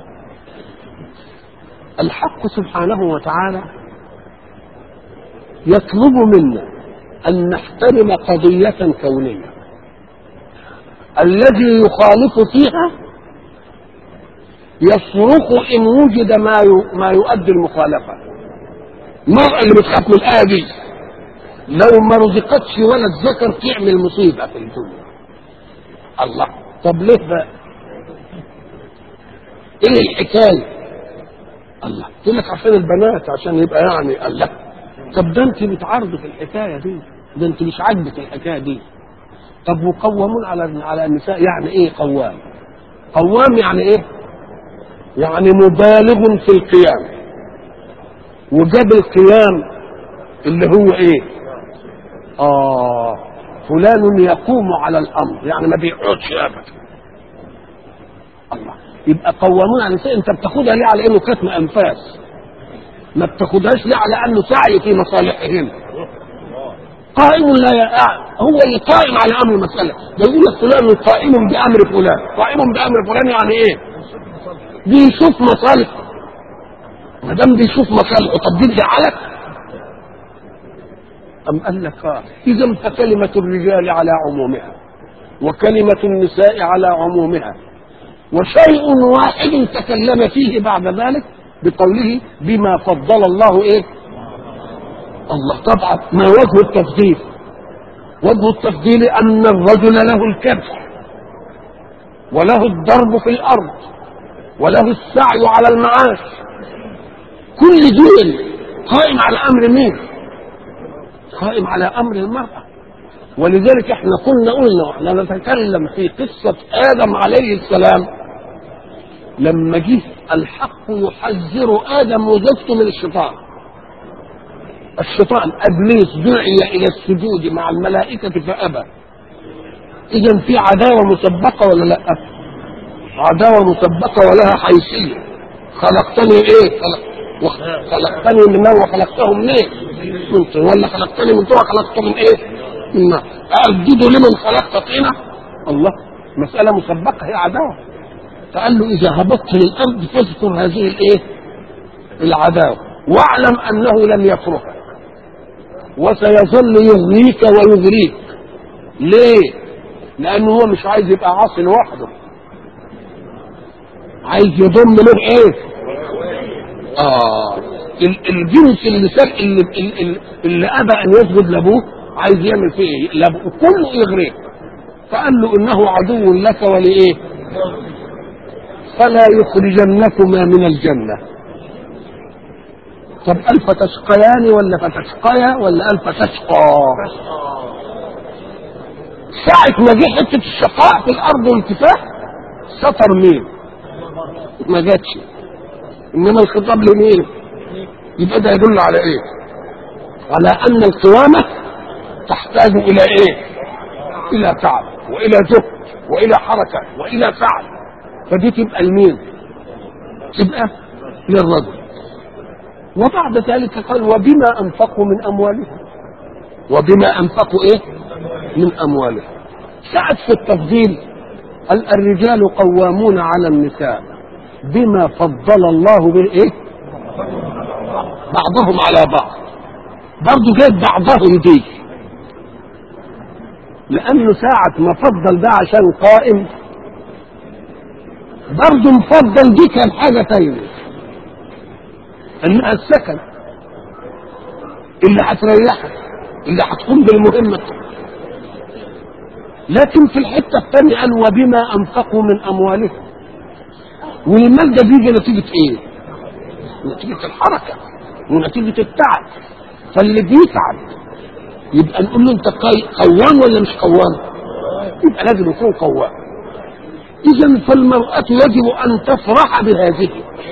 الحق سبحانه وتعالى يطلب منا ان نحترم قضيه كونيه الذي يخالف فيها يصرخ ان وجد ما ي- ما يؤدي المخالفه المرأة اللي بتخاف من الآية دي لو ما رزقتش ولد ذكر تعمل مصيبة في الدنيا الله طب ليه بقى ايه الحكاية الله تقول لك عشان البنات عشان يبقى يعني الله طب ده انت بتعارضي في الحكاية دي ده انت مش عاجبك الحكاية دي طب وقوامون على على النساء يعني ايه قوام قوام يعني ايه يعني مبالغ في القيام وجاب القيام اللي هو ايه اه فلان يقوم على الامر يعني ما بيقعدش ابدا الله يبقى قوامون على شيء انت بتاخدها ليه على انه كتم انفاس ما بتاخدهاش ليه على انه سعي في مصالحهم قائم لا يقع هو اللي قائم على امر المساله ده يقول لك فلان قائم بامر فلان قائم بامر فلان يعني ايه بيشوف مصالحه ما دام بيشوف مصالحه طب دي تزعلك ام قال لك اه اذا فكلمه الرجال على عمومها وكلمه النساء على عمومها وشيء واحد تكلم فيه بعد ذلك بقوله بما فضل الله ايه الله طبعا ما وجه التفضيل وجه التفضيل ان الرجل له الكبح وله الضرب في الارض وله السعي على المعاش كل دول قائم على امر مين قائم على امر المراه ولذلك احنا كنا قلنا واحنا نتكلم في قصه ادم عليه السلام لما جه الحق يحذر ادم وزوجته من الشيطان الشيطان ابليس دعي الى السجود مع الملائكه فابى اذا في عداوه مسبقه ولا لا عداوه مسبقه ولها حيثيه خلقتني ايه خلق خلقتني من نار وخلقته من ايه من طين ولا خلقتني من طين وخلقته من ايه من نار اسجد لمن خلقت طينه الله مساله مسبقه هي عداوه فقال له اذا هبطت للارض فاذكر هذه الايه العداوه واعلم انه لم يفرقك وسيظل يغريك ويغريك ليه لانه هو مش عايز يبقى عاصي لوحده عايز يضم له ايه اه ال- الجنس اللي سال اللي, اللي, اللي ابى ان يسجد لابوه عايز يعمل فيه ايه لابوه كله يغريك فقال له انه عدو لك ولايه فلا يخرجنكما من الجنه طب قال فتشقيان ولا فتشقيا ولا قال فتشقى ساعة ما جه حتة الشقاء في الأرض والكفاح سطر مين؟ ما جاتش إنما الخطاب لمين؟ يبقى ده يدل على إيه؟ على أن القوامة تحتاج إلى إيه؟ إلى تعب وإلى جهد وإلى حركة وإلى فعل فدي تبقى لمين؟ تبقى للرجل وبعد ذلك قال وبما انفقوا من اموالهم وبما انفقوا ايه من اموالهم سعد في التفضيل قال الرجال قوامون على النساء بما فضل الله بالايه بعضهم على بعض برضه جايب بعضهم دي لانه ساعة ما فضل ده عشان قائم برضه مفضل دي كان حاجة تانية انها السكن اللي هتريحك اللي هتقوم بالمهمة لكن في الحتة الثانية قال وبما أنفقوا من أموالهم والمال ده بيجي نتيجة إيه؟ نتيجة الحركة ونتيجة التعب فاللي بيتعب يبقى نقول له أنت قوام ولا مش قوام؟ يبقى لازم يكون قوام إذا فالمرأة يجب أن تفرح بهذه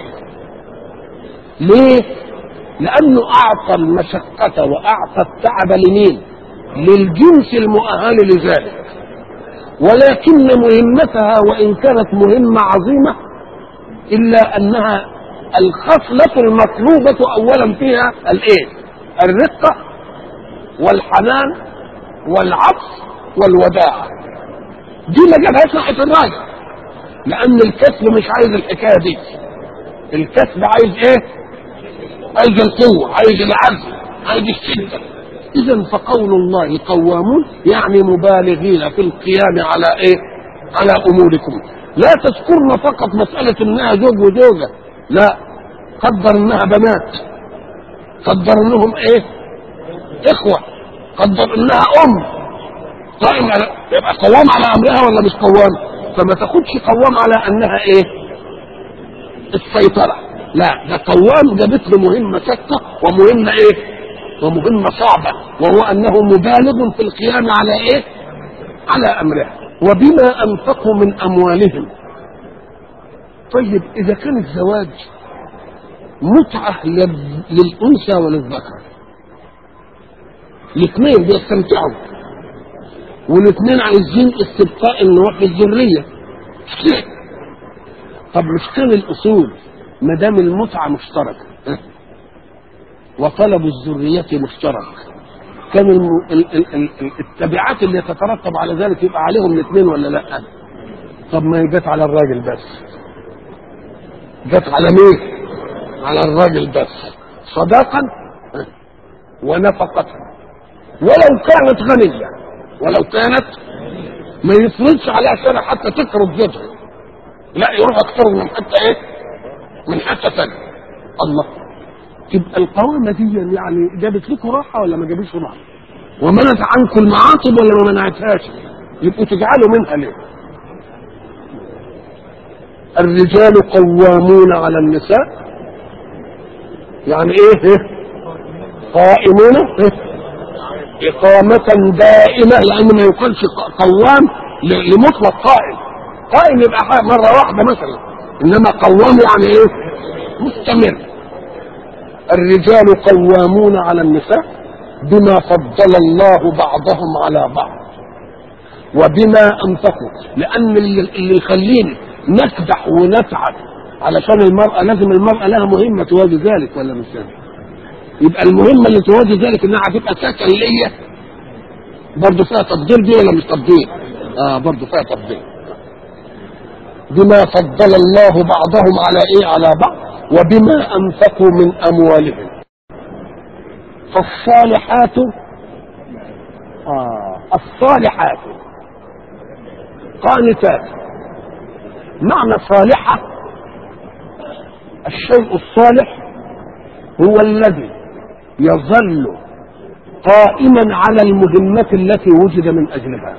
ليه؟ لأنه أعطى المشقة وأعطى التعب لمين؟ للجنس المؤهل لذلك ولكن مهمتها وإن كانت مهمة عظيمة إلا أنها الخصلة المطلوبة أولا فيها الإيه؟ الرقة والحنان والعطف والوداعة دي ما جابهاش ناحية الراجل لأن الكسب مش عايز الحكاية دي الكسب عايز إيه؟ عايز القوة عايز العزم عايز الشدة إذا فقول الله قوامون يعني مبالغين في القيام على إيه؟ على أموركم لا تذكرن فقط مسألة إنها زوج وزوجة لا قدر إنها بنات قدر إنهم إيه؟ إخوة قدر إنها أم قائم على يبقى قوام على أمرها ولا مش قوام؟ فما تاخدش قوام على أنها إيه؟ السيطرة لا ده قوام جابت له مهمة شاقة ومهمة ايه ومهمة صعبة وهو انه مبالغ في القيام على ايه على امرها وبما انفقوا من اموالهم طيب اذا كان الزواج متعه لل- للانثى وللذكر الاثنين بيستمتعوا والاثنين عايزين استبقاء النوع في الذريه طب مش كان الاصول ما دام المتعه مشتركه ها؟ وطلب الذريه مشترك كان الم... ال... ال... ال... ال- التبعات اللي تترتب على ذلك يبقى عليهم الاثنين ولا لا؟ طب ما هي جت على الراجل بس جت على مين؟ على الراجل بس صداقا ها؟ ونفقة ولو كانت غنية ولو كانت ما يفرضش عليها شرع حتى تكرم زوجها لا يروح اكتر من حتى ايه؟ من حتى ثانية الله تبقى القوامة دي يعني جابت لكم راحة ولا ما جابتش راحة؟ ومنعت عنكم المعاصب ولا ما منعتهاش؟ يبقوا تجعلوا منها ليه؟ الرجال قوامون على النساء يعني ايه؟ إيه؟ قائمون إيه؟ إقامة دائمة لأن ما يقالش ق- قوام ل- لمطلق قائم قائم يبقى ح- مرة واحدة مثلا إنما قوام يعني إيه؟ مستمر الرجال قوامون على النساء بما فضل الله بعضهم على بعض وبما أنفقوا لأن اللي اللي يخليني نكدح ونتعب علشان المرأة لازم المرأة لها مهمة تواجه ذلك ولا مش كده؟ يبقى المهمة اللي تواجه ذلك انها هتبقى سكن ليا برضه فيها تفضيل دي ولا مش تفضيل؟ اه برضه فيها تفضيل. بما فضل الله بعضهم على ايه؟ على بعض وبما انفقوا من اموالهم. فالصالحات آه الصالحات قانتات معنى صالحة الشيء الصالح هو الذي يظل قائما على المهمة التي وجد من أجلها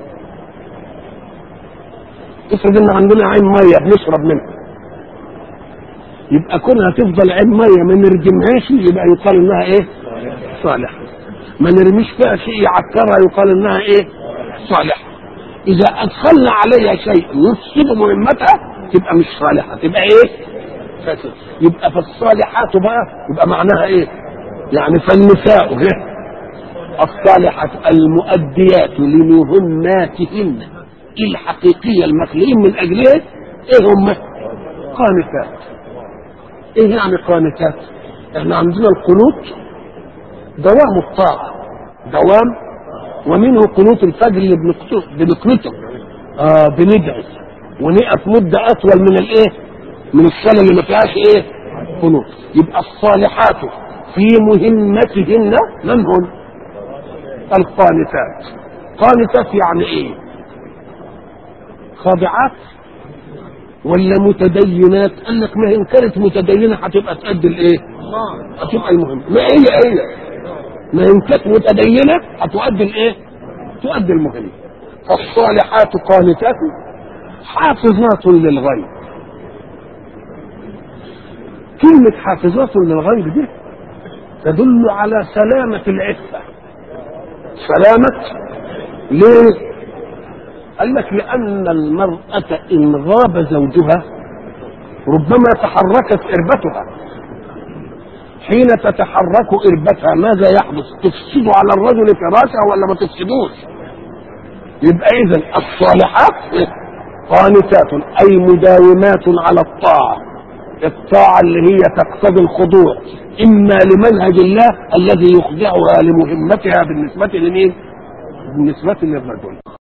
افرض ان عندنا عين ميه بنشرب منها يبقى كونها تفضل عين ميه ما نرجمهاش يبقى يقال انها ايه؟ صالحه ما نرميش فيها شيء يعكرها يقال انها ايه؟ صالحه اذا ادخلنا عليها شيء يفسد مهمتها تبقى مش صالحه تبقى ايه؟ فاسد يبقى فالصالحات بقى يبقى معناها ايه؟ يعني فالنساء إيه؟ الصالحات المؤديات لمهماتهن الحقيقيه المخلوقين من اجلها ايه هم؟ قانتات ايه يعني قانتات؟ احنا عندنا القنوت دوام الطاعه دوام ومنه قنوت الفجر اللي بنقنته بنقنته اه بندعي ونقف مده اطول من الايه؟ من الصلاه اللي ما فيهاش ايه؟ قنوت يبقى الصالحات في مهمتهن من هن؟ القانتات قانتات يعني ايه؟ خاضعات ولا متدينات؟ قال لك ما هي ان كانت متدينه هتبقى تأدي الايه؟ هتبقى المهم ما هي هي ما ان كانت متدينه هتؤدي الايه؟ تؤدي المهم فالصالحات قانتات حافظات للغيب كلمة حافظات للغيب دي تدل على سلامة العفة سلامة ليه؟ قال لك لأن المرأة إن غاب زوجها ربما تحركت إربتها حين تتحرك إربتها ماذا يحدث؟ تفسد على الرجل فراشه ولا ما تفسدوش؟ يبقى إذا الصالحات قانتات أي مداومات على الطاعة الطاعة اللي هي تقتضي الخضوع إما لمنهج الله الذي يخضعها لمهمتها بالنسبة لمين؟ بالنسبة للرجل